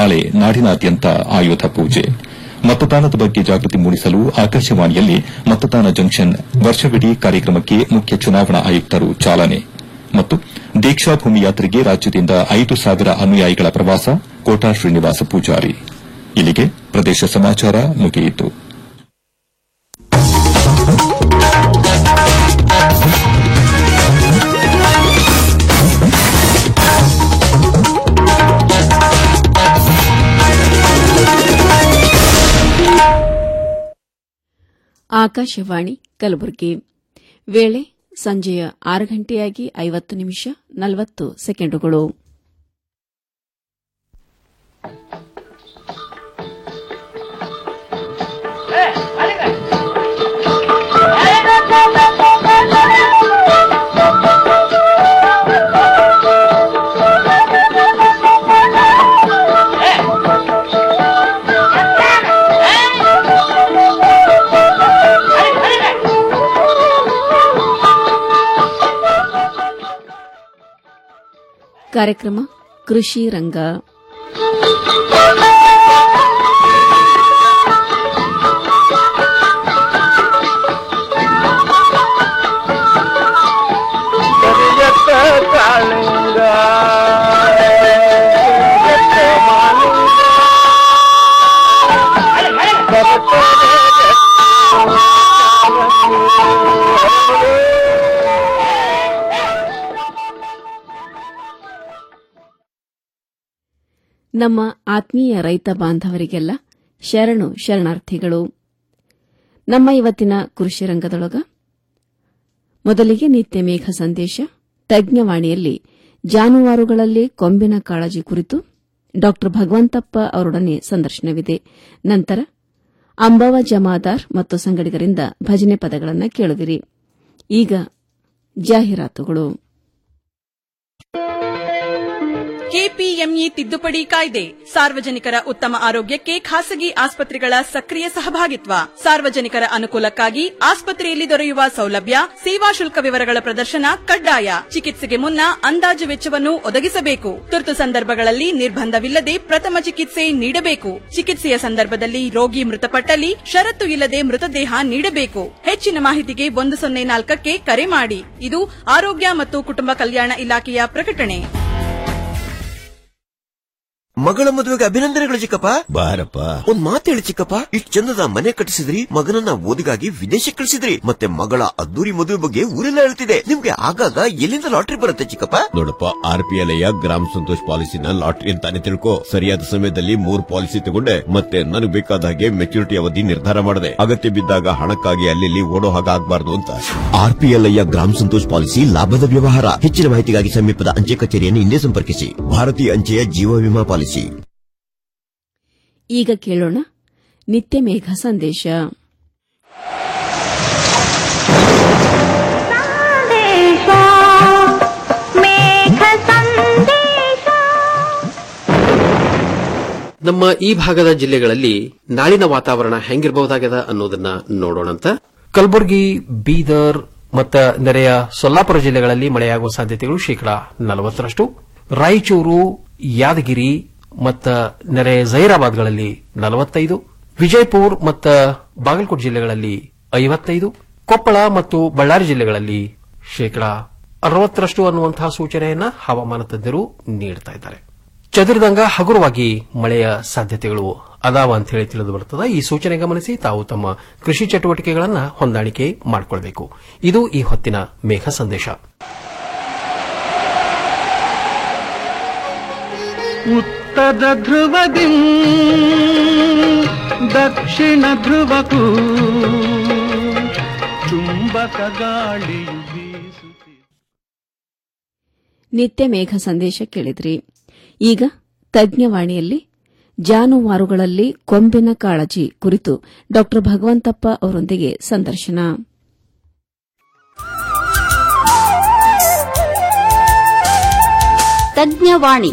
ನಾಳೆ ನಾಡಿನಾದ್ಯಂತ ಆಯುಧ ಪೂಜೆ ಮತದಾನದ ಬಗ್ಗೆ ಜಾಗೃತಿ ಮೂಡಿಸಲು ಆಕಾಶವಾಣಿಯಲ್ಲಿ ಮತದಾನ ಜಂಕ್ಷನ್ ವರ್ಷವಿಡೀ ಕಾರ್ಯಕ್ರಮಕ್ಕೆ ಮುಖ್ಯ ಚುನಾವಣಾ ಆಯುಕ್ತರು ಚಾಲನೆ ಮತ್ತು ದೀಕ್ಷಾಭೂಮಿ ಯಾತ್ರೆಗೆ ರಾಜ್ಯದಿಂದ ಐದು ಸಾವಿರ ಅನುಯಾಯಿಗಳ ಪ್ರವಾಸ ಕೋಟಾ ಶ್ರೀನಿವಾಸ ಪೂಜಾರಿ ಇಲ್ಲಿಗೆ ಪ್ರದೇಶ ಸಮಾಚಾರ ಮುಗಿಯಿತು ಆಕಾಶವಾಣಿ ಕಲಬುರಗಿ ವೇಳೆ ಸಂಜೆಯ ಆರು ಗಂಟೆಯಾಗಿ ಐವತ್ತು ನಿಮಿಷ ನಲವತ್ತು ಸೆಕೆಂಡುಗಳು ಕಾರ್ಯಕ್ರಮ ಕೃಷಿ ರಂಗ ಕರಿಯತ್ತ ಕಾಳಿಂಗ ಕರಿಯತ್ತ ಮಾಲಿಂಗ ನಮ್ಮ ಆತ್ಮೀಯ ರೈತ ಬಾಂಧವರಿಗೆಲ್ಲ ಶರಣು ಶರಣಾರ್ಥಿಗಳು ನಮ್ಮ ಇವತ್ತಿನ ಕೃಷಿ ರಂಗದೊಳಗ ಮೊದಲಿಗೆ ನಿತ್ಯ ಮೇಘ ಸಂದೇಶ ತಜ್ಞವಾಣಿಯಲ್ಲಿ ಜಾನುವಾರುಗಳಲ್ಲಿ ಕೊಂಬಿನ ಕಾಳಜಿ ಕುರಿತು ಡಾ ಭಗವಂತಪ್ಪ ಅವರೊಡನೆ ಸಂದರ್ಶನವಿದೆ ನಂತರ ಅಂಬವ ಜಮಾದಾರ್ ಮತ್ತು ಸಂಗಡಿಗರಿಂದ ಭಜನೆ ಪದಗಳನ್ನು ಕೇಳುವಿರಿ ಈಗ ಜಾಹೀರಾತುಗಳು ಕೆಪಿಎಂಇ ತಿದ್ದುಪಡಿ ಕಾಯ್ದೆ ಸಾರ್ವಜನಿಕರ ಉತ್ತಮ ಆರೋಗ್ಯಕ್ಕೆ ಖಾಸಗಿ ಆಸ್ಪತ್ರೆಗಳ ಸಕ್ರಿಯ ಸಹಭಾಗಿತ್ವ ಸಾರ್ವಜನಿಕರ ಅನುಕೂಲಕ್ಕಾಗಿ ಆಸ್ಪತ್ರೆಯಲ್ಲಿ ದೊರೆಯುವ ಸೌಲಭ್ಯ ಸೇವಾ ಶುಲ್ಕ ವಿವರಗಳ ಪ್ರದರ್ಶನ ಕಡ್ಡಾಯ ಚಿಕಿತ್ಸೆಗೆ ಮುನ್ನ ಅಂದಾಜು ವೆಚ್ಚವನ್ನು ಒದಗಿಸಬೇಕು ತುರ್ತು ಸಂದರ್ಭಗಳಲ್ಲಿ ನಿರ್ಬಂಧವಿಲ್ಲದೆ ಪ್ರಥಮ ಚಿಕಿತ್ಸೆ ನೀಡಬೇಕು ಚಿಕಿತ್ಸೆಯ ಸಂದರ್ಭದಲ್ಲಿ ರೋಗಿ ಮೃತಪಟ್ಟಲ್ಲಿ ಷರತ್ತು ಇಲ್ಲದೆ ಮೃತದೇಹ ನೀಡಬೇಕು ಹೆಚ್ಚಿನ ಮಾಹಿತಿಗೆ ಒಂದು ಸೊನ್ನೆ ನಾಲ್ಕಕ್ಕೆ ಕರೆ ಮಾಡಿ ಇದು ಆರೋಗ್ಯ ಮತ್ತು ಕುಟುಂಬ ಕಲ್ಯಾಣ ಇಲಾಖೆಯ ಪ್ರಕಟಣೆ ಮಗಳ ಮದುವೆಗೆ ಅಭಿನಂದನೆಗಳು ಚಿಕ್ಕಪ್ಪ ಬಾರಪ್ಪ ಒಂದ್ ಮಾತು ಹೇಳಿ ಚಿಕ್ಕಪ್ಪ ಇಷ್ಟ್ ಚಂದದ ಮನೆ ಕಟ್ಟಿಸಿದ್ರಿ ಮಗನನ್ನ ಓದಿಗಾಗಿ ವಿದೇಶಕ್ಕೆ ಕಳಿಸಿದ್ರಿ ಮತ್ತೆ ಮಗಳ ಅದ್ದೂರಿ ಮದುವೆ ಬಗ್ಗೆ ಊರೆಲ್ಲ ಹೇಳ್ತಿದೆ ನಿಮ್ಗೆ ಆಗಾಗ ಎಲ್ಲಿಂದ ಲಾಟ್ರಿ ಬರುತ್ತೆ ಚಿಕ್ಕಪ್ಪ ನೋಡಪ್ಪ ಆರ್ ಪಿ ಎಲ್ ಗ್ರಾಮ ಸಂತೋಷ್ ಪಾಲಿಸಿನ ಲಾಟ್ರಿ ಅಂತಾನೆ ತಿಳ್ಕೊ ಸರಿಯಾದ ಸಮಯದಲ್ಲಿ ಮೂರ್ ಪಾಲಿಸಿ ತಗೊಂಡೆ ಮತ್ತೆ ನನಗೆ ಬೇಕಾದ ಹಾಗೆ ಮೆಚುರಿಟಿ ಅವಧಿ ನಿರ್ಧಾರ ಮಾಡಿದೆ ಅಗತ್ಯ ಬಿದ್ದಾಗ ಹಣಕ್ಕಾಗಿ ಅಲ್ಲಿ ಓಡೋ ಹಾಗೆ ಆಗ್ಬಾರ್ದು ಅಂತ ಆರ್ ಪಿ ಎಲ್ ಗ್ರಾಮ ಸಂತೋಷ್ ಪಾಲಿಸಿ ಲಾಭದ ವ್ಯವಹಾರ ಹೆಚ್ಚಿನ ಮಾಹಿತಿಗಾಗಿ ಸಮೀಪದ ಅಂಚೆ ಕಚೇರಿಯನ್ನು ಹಿಂದೆ ಸಂಪರ್ಕಿಸಿ ಭಾರತೀಯ ಅಂಚೆಯ ಜೀವ ವಿಮಾ ಪಾಲಿಸಿ ಈಗ ಕೇಳೋಣ ನಿತ್ಯ ಮೇಘ ಸಂದೇಶ ನಮ್ಮ ಈ ಭಾಗದ ಜಿಲ್ಲೆಗಳಲ್ಲಿ ನಾಳಿನ ವಾತಾವರಣ ಹೆಂಗಿರಬಹುದಾಗ್ಯದ ಅನ್ನೋದನ್ನ ನೋಡೋಣಂತ ಕಲಬುರಗಿ ಬೀದರ್ ಮತ್ತ ನೆರೆಯ ಸೊಲ್ಲಾಪುರ ಜಿಲ್ಲೆಗಳಲ್ಲಿ ಮಳೆಯಾಗುವ ಸಾಧ್ಯತೆಗಳು ಶೇಕಡಾ ನಲವತ್ತರಷ್ಟು ರಾಯಚೂರು ಯಾದಗಿರಿ ಮತ್ತ ನೆರೆ ಜೈರಾಬಾದ್ಗಳಲ್ಲಿ ನಲವತ್ತೈದು ವಿಜಯಪುರ ಮತ್ತ ಬಾಗಲಕೋಟೆ ಜಿಲ್ಲೆಗಳಲ್ಲಿ ಐವತ್ತೈದು ಕೊಪ್ಪಳ ಮತ್ತು ಬಳ್ಳಾರಿ ಜಿಲ್ಲೆಗಳಲ್ಲಿ ಶೇಕಡಾ ಅರವತ್ತರಷ್ಟು ಅನ್ನುವಂತಹ ಸೂಚನೆಯನ್ನ ಹವಾಮಾನ ತಜ್ಞರು ನೀಡುತ್ತಾ ಇದ್ದಾರೆ ಚದುರಿದಂಗ ಹಗುರವಾಗಿ ಮಳೆಯ ಸಾಧ್ಯತೆಗಳು ಅದಾವ ಅಂತ ಹೇಳಿ ತಿಳಿದು ಬರುತ್ತದೆ ಈ ಸೂಚನೆ ಗಮನಿಸಿ ತಾವು ತಮ್ಮ ಕೃಷಿ ಚಟುವಟಿಕೆಗಳನ್ನು ಹೊಂದಾಣಿಕೆ ಮಾಡಿಕೊಳ್ಳಬೇಕು ಇದು ಈ ಹೊತ್ತಿನ ಮೇಘ ಸಂದೇಶ ಉತ್ತರ ಧ್ರುವದಿ ದಕ್ಷಿಣ ಧ್ರುವಕ್ಕೂ ಚುಂಬಕ ಗಾಳಿಯು ಬೀಸುತ್ತಿದೆ ನಿತ್ಯ ಮೇಘ ಸಂದೇಶ ಕೇಳಿದ್ರಿ ಈಗ ತಜ್ಞವಾಣಿಯಲ್ಲಿ ಜಾನುವಾರುಗಳಲ್ಲಿ ಕೊಂಬಿನ ಕಾಳಜಿ ಕುರಿತು ಡಾ ಭಗವಂತಪ್ಪ ಅವರೊಂದಿಗೆ ಸಂದರ್ಶನ ತಜ್ಞವಾಣಿ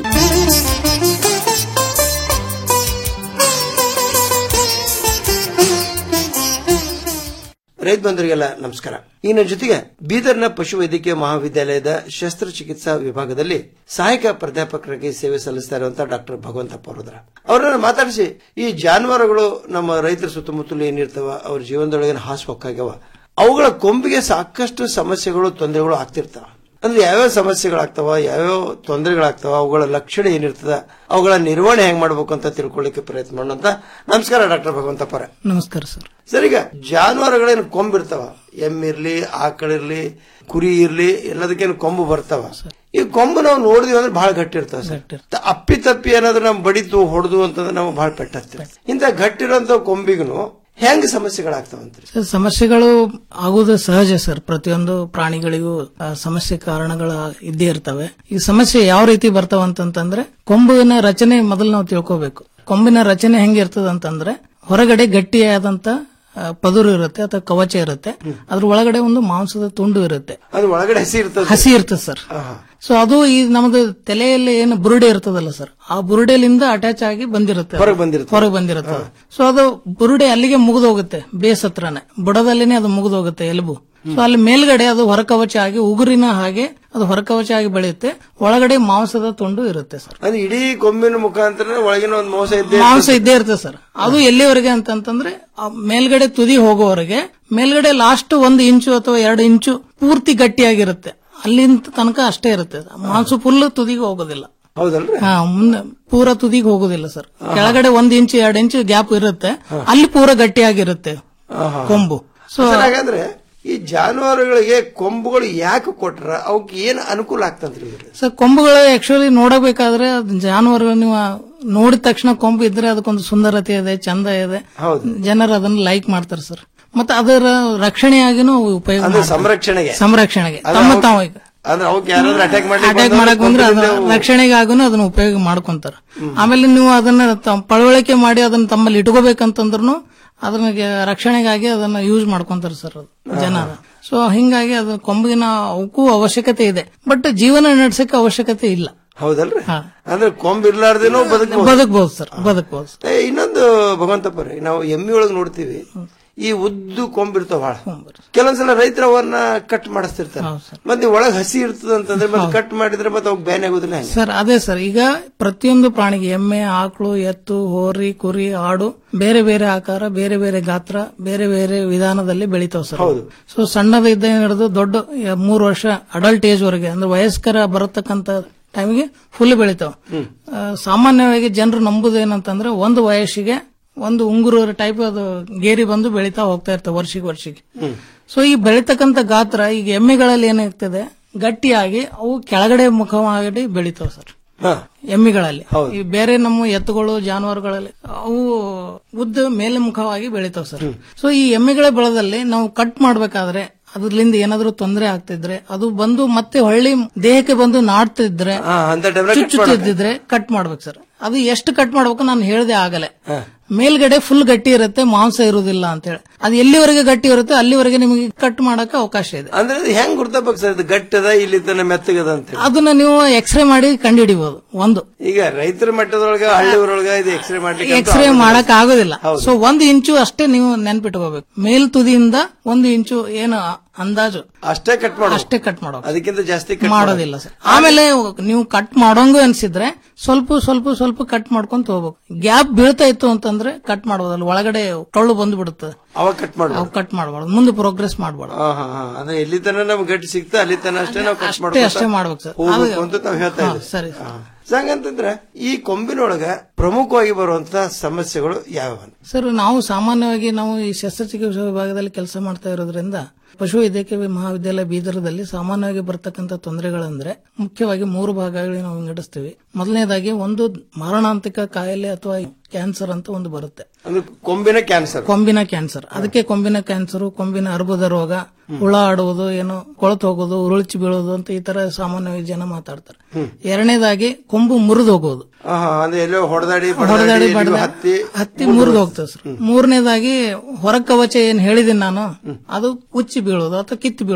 ರೈತ ಬಂಧುರಿಗೆಲ್ಲ ನಮಸ್ಕಾರ ಈ ನನ್ನ ಜೊತೆಗೆ ಬೀದರ್ನ ಪಶು ವೈದ್ಯಕೀಯ ಮಹಾವಿದ್ಯಾಲಯದ ಶಸ್ತ್ರಚಿಕಿತ್ಸಾ ವಿಭಾಗದಲ್ಲಿ ಸಹಾಯಕ ಪ್ರಾಧ್ಯಾಪಕರಾಗಿ ಸೇವೆ ಸಲ್ಲಿಸ್ತಾ ಇರುವಂತಹ ಡಾಕ್ಟರ್ ಭಗವಂತಪ್ಪ ಅವರದ್ರ ಅವರನ್ನ ಮಾತಾಡಿಸಿ ಈ ಜಾನುವಾರುಗಳು ನಮ್ಮ ರೈತರ ಸುತ್ತಮುತ್ತಲು ಏನಿರ್ತಾವ ಅವ್ರ ಜೀವನದೊಳಗಿನ ಹಾಸು ಹೊಕ್ಕಾಗ್ಯಾವ ಅವುಗಳ ಕೊಂಬಿಗೆ ಸಾಕಷ್ಟು ಸಮಸ್ಯೆಗಳು ತೊಂದರೆಗಳು ಆಗ್ತಿರ್ತಾವ ಅಂದ್ರೆ ಯಾವ್ಯಾವ ಸಮಸ್ಯೆಗಳಾಗ್ತಾವ ಯಾವ್ಯಾವ ತೊಂದರೆಗಳಾಗ್ತಾವ ಅವುಗಳ ಲಕ್ಷಣ ಏನಿರ್ತದ ಅವುಗಳ ನಿರ್ವಹಣೆ ಹೆಂಗ್ ಮಾಡ್ಬೇಕು ಅಂತ ತಿಳ್ಕೊಳ್ಳಿಕ್ಕೆ ಪ್ರಯತ್ನ ಮಾಡೋಣ ಅಂತ ನಮಸ್ಕಾರ ಡಾಕ್ಟರ್ ಭಗವಂತಪ್ಪರ ನಮಸ್ಕಾರ ಸರ್ ಸರ್ ಈಗ ಜಾನುವಾರುಗಳೇನು ಕೊಂಬಿರ್ತಾವ ಎಮ್ಮಿರ್ಲಿ ಆಕಳಿರ್ಲಿ ಕುರಿ ಇರ್ಲಿ ಎಲ್ಲದಕ್ಕೇನು ಕೊಂಬು ಬರ್ತಾವ ಈ ಕೊಂಬು ನಾವು ನೋಡಿದ್ವಿ ಅಂದ್ರೆ ಬಹಳ ಗಟ್ಟಿ ಇರ್ತಾವ ಸರ್ ತ- ಅಪ್ಪಿ ತಪ್ಪಿ ಏನಾದ್ರೂ ನಮ್ ಬಡಿತು ಹೊಡೆದು ಅಂತಂದ್ರೆ ನಾವು ಬಹಳ ಪೆಟ್ಟಾಗ್ತೀವಿ ಇಂಥ ಗಟ್ಟಿ ಇರೋಂಥ ಕೊಂಬಿಗೂ ಹೆಂಗ್ ಸಮಸ್ಯೆಗಳಾಗ್ತಾವಂತ್ರಿ ಸರ್, ಸಮಸ್ಯೆಗಳು ಆಗುವುದು ಸಹಜ ಸರ್ ಪ್ರತಿಯೊಂದು ಪ್ರಾಣಿಗಳಿಗೂ ಆ, ಸಮಸ್ಯೆ ಕಾರಣಗಳ ಇದ್ದೇ ಇರ್ತವೆ ಈ ಸಮಸ್ಯೆ ಯಾವ ರೀತಿ ಬರ್ತಾವ ಅಂತಂತಂದ್ರೆ ಕೊಂಬಿನ ರಚನೆ ಮೊದಲು ನಾವು ತಿಳ್ಕೋಬೇಕು ಕೊಂಬಿನ ರಚನೆ ಹೆಂಗಿರ್ತದ ಅಂತಂದ್ರೆ ಹೊರಗಡೆ ಗಟ್ಟಿಯಾದಂತ ಆ, ಪದುರು ಇರುತ್ತೆ ಅಥವಾ ಕವಚ ಇರುತ್ತೆ ಅದ್ರ ಒಳಗಡೆ ಒಂದು ಮಾಂಸದ ತುಂಡು ಇರುತ್ತೆ ಅದು ಒಳಗಡೆ ಹಸಿ ಇರ್ತದೆ ಹಸಿ ಇರ್ತದೆ ಸರ್ ಸೊ ಅದು ಈ ನಮ್ದು ತಲೆಯಲ್ಲಿ ಏನು ಬುರುಡೆ ಇರ್ತದಲ್ಲ ಸರ್ ಆ ಬುರುಡೆಲಿಂದ ಅಟ್ಯಾಚ್ ಆಗಿ ಬಂದಿರುತ್ತೆ ಅದು. ಹೊರಗ್ ಬಂದಿರುತ್ತೆ. ಹೊರಗೆ ಬಂದಿರುತ್ತೆ ಸೊ ಅದು ಬುರುಡೆ ಅಲ್ಲಿಗೆ ಮುಗಿದು ಹೋಗುತ್ತೆ ಬೇಸ್ ಹತ್ರನೇ ಬುಡದಲ್ಲಿನೇ ಅದು ಮುಗಿದು ಹೋಗುತ್ತೆ ಎಲುಬು ಸೊ ಅಲ್ಲಿ ಮೇಲ್ಗಡೆ ಅದು ಹೊರಕವಚ ಆಗಿ ಉಗುರಿನ ಹಾಗೆ ಅದು ಹೊರಕವಚ ಆಗಿ ಬೆಳೆಯುತ್ತೆ ಒಳಗಡೆ ಮಾಂಸದ ತುಂಡು ಇರುತ್ತೆ ಸರ್ ಅದು ಇಡೀ ಕೊಂಬಿನ ಮುಖಾಂತರ ಒಳಗಿನ ಒಂದು ಮೋಸ ಇದ್ದೇ ಮಾಂಸ ಇದ್ದೇ ಇರ್ತದೆ ಸರ್ ಅದು ಎಲ್ಲಿವರೆಗೆ ಅಂತಂತಂದ್ರೆ ಆ ಮೇಲ್ಗಡೆ ತುದಿ ಹೋಗೋವರೆಗೆ ಮೇಲ್ಗಡೆ ಲಾಸ್ಟ್ ಒಂದು ಇಂಚು ಅಥವಾ ಎರಡು ಇಂಚು ಪೂರ್ತಿ ಗಟ್ಟಿಯಾಗಿರುತ್ತೆ ಅಲ್ಲಿಂದ ತನಕ ಅಷ್ಟೇ ಇರುತ್ತೆ ಮಾಂಸ ಫುಲ್ ತುದಿಗೆ ಹೋಗೋದಿಲ್ಲ ಹೌದಲ್ರಿ ಹಾ ಮುಂದೆ ಪೂರ ತುದಿಗೆ ಹೋಗೋದಿಲ್ಲ ಸರ್ ಕೆಳಗಡೆ ಒಂದ್ ಇಂಚು ಎರಡು ಇಂಚು ಗ್ಯಾಪ್ ಇರುತ್ತೆ ಅಲ್ಲಿ ಪೂರ ಗಟ್ಟಿಯಾಗಿರುತ್ತೆ ಕೊಂಬು ಸೊ ಸರ್, ಹಾಗಾದ್ರೆ ಈ ಜಾನುವಾರುಗಳಿಗೆ ಕೊಂಬುಗಳು ಯಾಕೆ ಕೊಟ್ರ ಅವಕ್ಕೆ ಏನ್ ಅನುಕೂಲ ಆಗ್ತಂತ್ರಿ ಇದ್ರಲ್ಲಿ? ಸರ್ ಕೊಂಬುಗಳು ಆಕ್ಚುಲಿ ನೋಡಬೇಕಾದ್ರೆ ಅದು ಜಾನುವಾರುಗಳು ನೀವು ನೋಡಿದ ತಕ್ಷಣ ಕೊಂಬು ಇದ್ರೆ ಅದಕ್ಕೊಂದು ಸುಂದರತೆ ಇದೆ ಚಂದ ಇದೆ ಜನರು ಅದನ್ನ ಲೈಕ್ ಮಾಡ್ತಾರೆ ಸರ್ ಮತ್ತೆ ಅದರ ರಕ್ಷಣೆಯಾಗಿನೂ ಉಪಯೋಗ ಅಂದ್ರೆ ಮಾಡ್ತಾರೆ. ಸಂರಕ್ಷಣೆಗೆ ಸಂರಕ್ಷಣೆಗೆ ಅಂದ್ರೆ ತಮ್ಮ ಅವಕ್ಕೆ- ತಾವು ಈಗ ಅಂದ್ರೆ ಅವಕ್ಕೆ ಯಾರಾದ್ರೂ ಅಟ್ಯಾಕ್ ಮಾಡಿ ಅಟ್ಯಾಕ್ ಮಾಡಕ್ ಬಂದ್ರೆ ಅದನ್ನ ರಕ್ಷಣೆಗಾಗೂ ಅದನ್ನ ಉಪಯೋಗ ಮಾಡ್ಕೊಂತಾರ ಆಮೇಲೆ ನೀವು ಅದನ್ನ ತಮ್ಮ ಪಳವಳಿಕೆ ಮಾಡಿ ಅದನ್ನ ತಮ್ಮಲ್ಲಿ ಇಟ್ಕೋಬೇಕಂತಂದ್ರು ಅದನ್ನ ಗೆ- ರಕ್ಷಣೆಗಾಗಿ ಅದನ್ನ ಯೂಸ್ ಮಾಡ್ಕೊಂತಾರ ಸರ್ ಅದು ಜನ ಸೊ ಹಿಂಗಾಗಿ ಅದು ಕೊಂಬಿನ ಅವಕ್ಕೂ ಅವಶ್ಯಕತೆ ಇದೆ ಬಟ್ ಜೀವನ ನಡೆಸಕ್ಕೆ ಅವಶ್ಯಕತೆ ಇಲ್ಲ ಹೌದಲ್ರಿ ಅಂದ್ರೆ ಕೊಂಬ್ ಇರ್ಲಾರ್ದೇನೋ ಬದುಕಬಹುದು ಬದುಕಬಹುದು ಸರ್ ಬದುಕಬಹುದು ಏ, ಇನ್ನೊಂದು ಭಗವಂತಪ್ಪ ರೀ ನಾವು ಎಮ್ಮಿ ಒಳಗ್ ನೋಡ್ತೀವಿ ಈ ಉದ್ದು ಕೊಂಬಿರ್ತಾವ ಬಹಳ ಕೆಲವೊಂದ್ಸಲ ರೈತರ ಅವನ್ನ ಕಟ್ ಮಾಡಿಸ್ತಿರ್ತಾರೆ ಮತ್ತೆ ಒಳಗ್ ಹಸಿ ಇರ್ತದ ಅಂತಂದ್ರೆ ಮತ್ತೆ ಕಟ್ ಮಾಡಿದ್ರೆ ಮತ್ತೆ ಅವಾಗ ಬ್ಯಾನ್ ಆಗೋದಿಲ್ಲ ಹೆಂಗೆ? ಸರ್ ಅದೇ ಸರ್ ಈಗ ಪ್ರತಿಯೊಂದು ಪ್ರಾಣಿಗೆ ಎಮ್ಮೆ ಆಕಳು ಎತ್ತು ಹೋರಿ ಕುರಿ ಆಡು ಬೇರೆ ಬೇರೆ ಆಕಾರ ಬೇರೆ ಬೇರೆ ಗಾತ್ರ ಬೇರೆ ಬೇರೆ ವಿಧಾನದಲ್ಲಿ ಬೆಳಿತಾವ್ ಸರ್ ಸೊ ಸಣ್ಣದಿದ್ದ ಹಿಡಿದು ದೊಡ್ಡ ಯ- ಮೂರು ವರ್ಷ ಅಡಲ್ಟ್ ಏಜ್ ವರೆಗೆ ಅಂದ್ರೆ ವಯಸ್ಕರ ಬರತಕ್ಕಂತ ಟೈಮ್ಗೆ ಫುಲ್ ಬೆಳಿತಾವ ಆ, ಸಾಮಾನ್ಯವಾಗಿ ಜನರು ನಂಬುದು ಏನಂತಂದ್ರೆ ಒಂದು ವಯಸ್ಸಿಗೆ ಒಂದು ಉಂಗುರು ಟೈಪ್ ಅದು ಗೇರಿ ಬಂದು ಬೆಳಿತಾ ಹೋಗ್ತಾ ಇರ್ತವೆ ವರ್ಷಿಗೆ ವರ್ಷಿಗೆ ಸೊ ಈ ಬೆಳಿತಕ್ಕಂತ ಗಾತ್ರ ಈಗ ಎಮ್ಮೆಗಳಲ್ಲಿ ಏನಾಗ್ತದೆ ಗಟ್ಟಿಯಾಗಿ ಅವು ಕೆಳಗಡೆ ಮುಖವಾಗಿ ಬೆಳಿತಾವ ಸರ್ ಎಮ್ಮಿಗಳಲ್ಲಿ ಈ ಬೇರೆ ನಮ್ಮ ಎತ್ತುಗಳು ಜಾನುವಾರುಗಳಲ್ಲಿ ಅವು ಉದ್ದ ಮೇಲೆ ಮುಖವಾಗಿ ಬೆಳಿತಾವ ಸರ್ ಸೊ ಈ ಎಮ್ಮೆಗಳ ಬೆಳೆದಲ್ಲಿ ನಾವು ಕಟ್ ಮಾಡ್ಬೇಕಾದ್ರೆ ಅದ್ರಲಿಂದ ಏನಾದ್ರೂ ತೊಂದರೆ ಆಗ್ತಿದ್ರೆ ಅದು ಬಂದು ಮತ್ತೆ ಹೊಳ್ಳಿ ದೇಹಕ್ಕೆ ಬಂದು ನಾಡ್ತಿದ್ರೆ ಹಾ, ಅಂತ ಟೈಮ್ನಾಗ cut ಚುಚ್ಚುತ್ತಿದ್ರೆ ಕಟ್ ಮಾಡ್ಬೇಕು ಸರ್ ಅದು ಎಷ್ಟು ಕಟ್ ಮಾಡ್ಬೇಕು ನಾನು ಹೇಳ್ದೆ ಆಗಲೇ ಮೇಲ್ಗಡೆ ಫುಲ್ ಗಟ್ಟಿ ಇರುತ್ತೆ ಮಾಂಸ ಇರುವುದಿಲ್ಲ ಅಂತ ಹೇಳಿ ಅದು ಎಲ್ಲಿವರೆಗೆ ಗಟ್ಟಿ ಇರುತ್ತೆ ಅಲ್ಲಿವರೆಗೆ ನಿಮಗೆ ಕಟ್ ಮಾಡಕ್ಕೆ ಅವಕಾಶ ಇದೆ ಅಂದ್ರೆ ಅದು ಹೆಂಗ್ ಗುರ್ತಾಬೇಕು ಸರ್ ಇದು ಗಟ್ಟದ ಇಲ್ಲಿ ತನ ಮೆತ್ತಗದ ಅಂತ ಹೇಳಿ ಅದನ್ನ ನೀವು ಎಕ್ಸ್ರೇ ಮಾಡಿ ಕಂಡುಹಿಡಿಬಹುದು ಒಂದು ಈಗ ರೈತರ ಮಟ್ಟದೊಳಗ ಹಳ್ಳಿ ಊರೊಳಗ ಇದು ಎಕ್ಸ್ರೇ ಮಾಡ್ಲಿಕ್ಕೆ ಅಂತೂ ಎಕ್ಸ್ರೇ ಆಗೋದಿಲ್ಲ. ಮಾಡಕ್ ಆಗೋದಿಲ್ಲ ಸೊ ಒಂದು ಇಂಚು ಅಷ್ಟೇ ನೀವು ನೆನ್ಪಿಟ್ಕೋಬೇಕು ಮೇಲ್ ತುದಿಯಿಂದ ಒಂದು ಇಂಚು ಏನು ಅಂದಾಜು ಅಷ್ಟೇ ಕಟ್ ಮಾಡೋ ಅಷ್ಟೇ ಕಟ್ ಮಾಡೋ ಅದಕ್ಕಿಂತ ಜಾಸ್ತಿ cut ಮಾಡೋದಿಲ್ಲ ಸರ್ ಆಮೇಲೆ ನೀವು ಕಟ್ ಮಾಡೋಂಗು ಅನ್ಸಿದ್ರೆ ಸ್ವಲ್ಪ ಸ್ವಲ್ಪ ಸ್ವಲ್ಪ ಕಟ್ ಮಾಡ್ಕೊಂತ ಹೋಗ್ಬೇಕು ಗ್ಯಾಪ್ ಬೀಳ್ತಾ ಇತ್ತು ಅಂತಂದ್ರೆ ಕಟ್ ಮಾಡ್ಬೋದಲ್ಲ ಒಳಗಡೆ ಟೊಳ್ಳು ಬಂದು ಬಿಡುತ್ತೆ ಅವಾಗ ಕಟ್ ಮಾಡ್ಬೋದು ಅವ್ ಕಟ್ ಮಾಡಬಾರ್ದು ಮುಂದೆ ಪ್ರೋಗ್ರೆಸ್ ಮಾಡಬಾರ್ದು ಹಾ, ಹಾ, ಹಾ. ಅಂದ್ರೆ ಎಲ್ಲಿ ತನ ನಮ್ಗೆ ಗಟ್ಟಿ ಸಿಗ್ತಾ ಅಲ್ಲಿ ತನ ಅಷ್ಟೇ ನಾವು ಕಟ್ ಅಷ್ಟೇ ಅಷ್ಟೇ ಮಾಡ್ಬೇಕು ಸರ್ ಹೋಗ್ಬೇಕು ಅಂತ ತಾವ್ ಹೇಳ್ತಾ ಹಾ, ಇದ್ದೀವಿ ಸರಿ ಹಾ. ಸೊ ಹಂಗಂತಂದ್ರೆ ಈ ಕೊಂಬಿನೊಳಗ ಪ್ರಮುಖವಾಗಿ ಬರುವಂತ ಸಮಸ್ಯೆಗಳು ಯಾವ ಸರ್ ನಾವು ಸಾಮಾನ್ಯವಾಗಿ ನಾವು ಈ ಶಸ್ತ್ರಚಿಕಿತ್ಸಾ ವಿಭಾಗದಲ್ಲಿ ಕೆಲಸ ಮಾಡ್ತಾ ಇರೋದ್ರಿಂದ ಪಶು ವೈದ್ಯಕೀಯ ಮಹಾವಿದ್ಯಾಲಯ ಬೀದರದಲ್ಲಿ ಸಾಮಾನ್ಯವಾಗಿ ಬರ್ತಕ್ಕಂಥ ತೊಂದರೆಗಳಂದ್ರೆ ಮುಖ್ಯವಾಗಿ ಮೂರು ಭಾಗಗಳಿಗೆ ನಾವು ವಿಂಗಡಿಸ್ತೀವಿ ಮೊದಲನೇದಾಗಿ ಒಂದು ಮಾರಣಾಂತಿಕ ಕಾಯಿಲೆ ಅಥವಾ ಕ್ಯಾನ್ಸರ್ ಅಂತ ಒಂದು ಬರುತ್ತೆ ಅಂದ್ರೆ ಕೊಂಬಿನ ಕ್ಯಾನ್ಸರ್ ಕೊಂಬಿನ ಕ್ಯಾನ್ಸರ್ ಅದಕ್ಕೆ ಕೊಂಬಿನ ಕ್ಯಾನ್ಸರ್ ಕೊಂಬಿನ ಅರ್ಬುದ ರೋಗ ಹುಳ ಆಡುವುದು ಏನು ಕೊಳತು ಹೋಗೋದು ಉರುಳಿಚಿ ಬೀಳೋದು ಅಂತ ಈ ತರ ಸಾಮಾನ್ಯವಾಗಿ ಜನ ಮಾತಾಡ್ತಾರೆ ಎರಡನೇದಾಗಿ ಕೊಂಬು ಮುರಿದು ಹೋಗೋದು ಅಂದ್ರೆ ಎಲ್ಲೋ ಹೊಡೆದಾಡಿ ಹೊಡೆದಾಡಿ ಬಡ್ದ ಹತ್ತಿ ಹತ್ತಿ ಮುರಿದು ಹೋಗ್ತದೆ ಸರ್ ಮೂರನೇದಾಗಿ ಹೊರ ಕವಚ ಏನ್ ಹೇಳಿದೀನಿ ನಾನು ಅದು ಉಚ್ಚಿ ಬೀಳೋದು ಅಥವಾ ಕಿತ್ತು ಬೀಳೋದು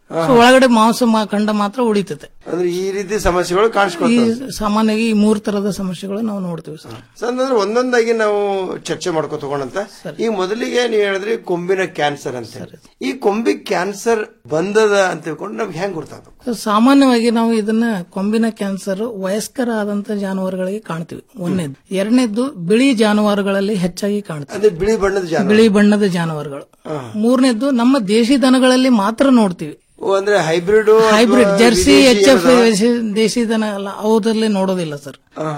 ಸೊ ಒಳಗಡೆ ಮಾಂಸ ಮಾ- ಖಂಡ ಮಾತ್ರ ಉಳಿತೈತೆ ಅಂದ್ರೆ ಈ ರೀತಿ ಸಮಸ್ಯೆಗಳು ಈ ಕಾಣಿಸ್ಕೊಳ್ತವೆ ಸಾಮಾನ್ಯವಾಗಿ ಈ ಮೂರ್ ತರದ ಸಮಸ್ಯೆಗಳು ನಾವು ನೋಡ್ತೀವಿ ಸರ್ ಸೊ ಅಂದ್ರೆ ಒಂದೊಂದಾಗಿ ನಾವು ಚರ್ಚೆ ಮಾಡ್ಕೊ ತಗೊಂಡಂತ ಈ ಮೊದಲಿಗೆ ನೀವು ಹೇಳಿದ್ರಿ ಕೊಂಬಿನ ಕ್ಯಾನ್ಸರ್ ಅಂತ ಹೇಳಿ. ಈ ಕೊಂಬಿ ಕ್ಯಾನ್ಸರ್ ಬಂದದ ಅಂತ ತಿಳ್ಕೊಂಡು ನಮ್ಗೆ ಹೆಂಗ್ ಗೊತ್ತಾಗ್ಬೇಕು ಸೊ ಸಾಮಾನ್ಯವಾಗಿ ನಾವು ಇದನ್ನ ಕೊಂಬಿನ ಕ್ಯಾನ್ಸರ್ ವಯಸ್ಕರ ಆದಂತ ಜಾನುವಾರುಗಳಿಗೆ ಕಾಣ್ತೀವಿ ಒಂದನೇದು ಎರಡನೇದ್ದು ಬಿಳಿ ಜಾನುವಾರುಗಳಲ್ಲಿ ಹೆಚ್ಚಾಗಿ ಕಾಣ್ತೀವಿ ಅಂದ್ರೆ ಬಿಳಿ ಬಣ್ಣದ ಜಾನ ಬಿಳಿ ಬಣ್ಣದ ಜಾನುವಾರುಗಳು ಮೂರನೇದ್ದು ನಮ್ಮ ದೇಶಿ ದನಗಳಲ್ಲಿ ಮಾತ್ರ ನೋಡ್ತೀವಿ ಓ, ಅಂದ್ರೆ hybrid hybrid jersey H F ದೇಶಿ ದನ ಅಲ್ಲ ಅವರಲ್ಲಿ ನೋಡೋದಿಲ್ಲ ಸರ್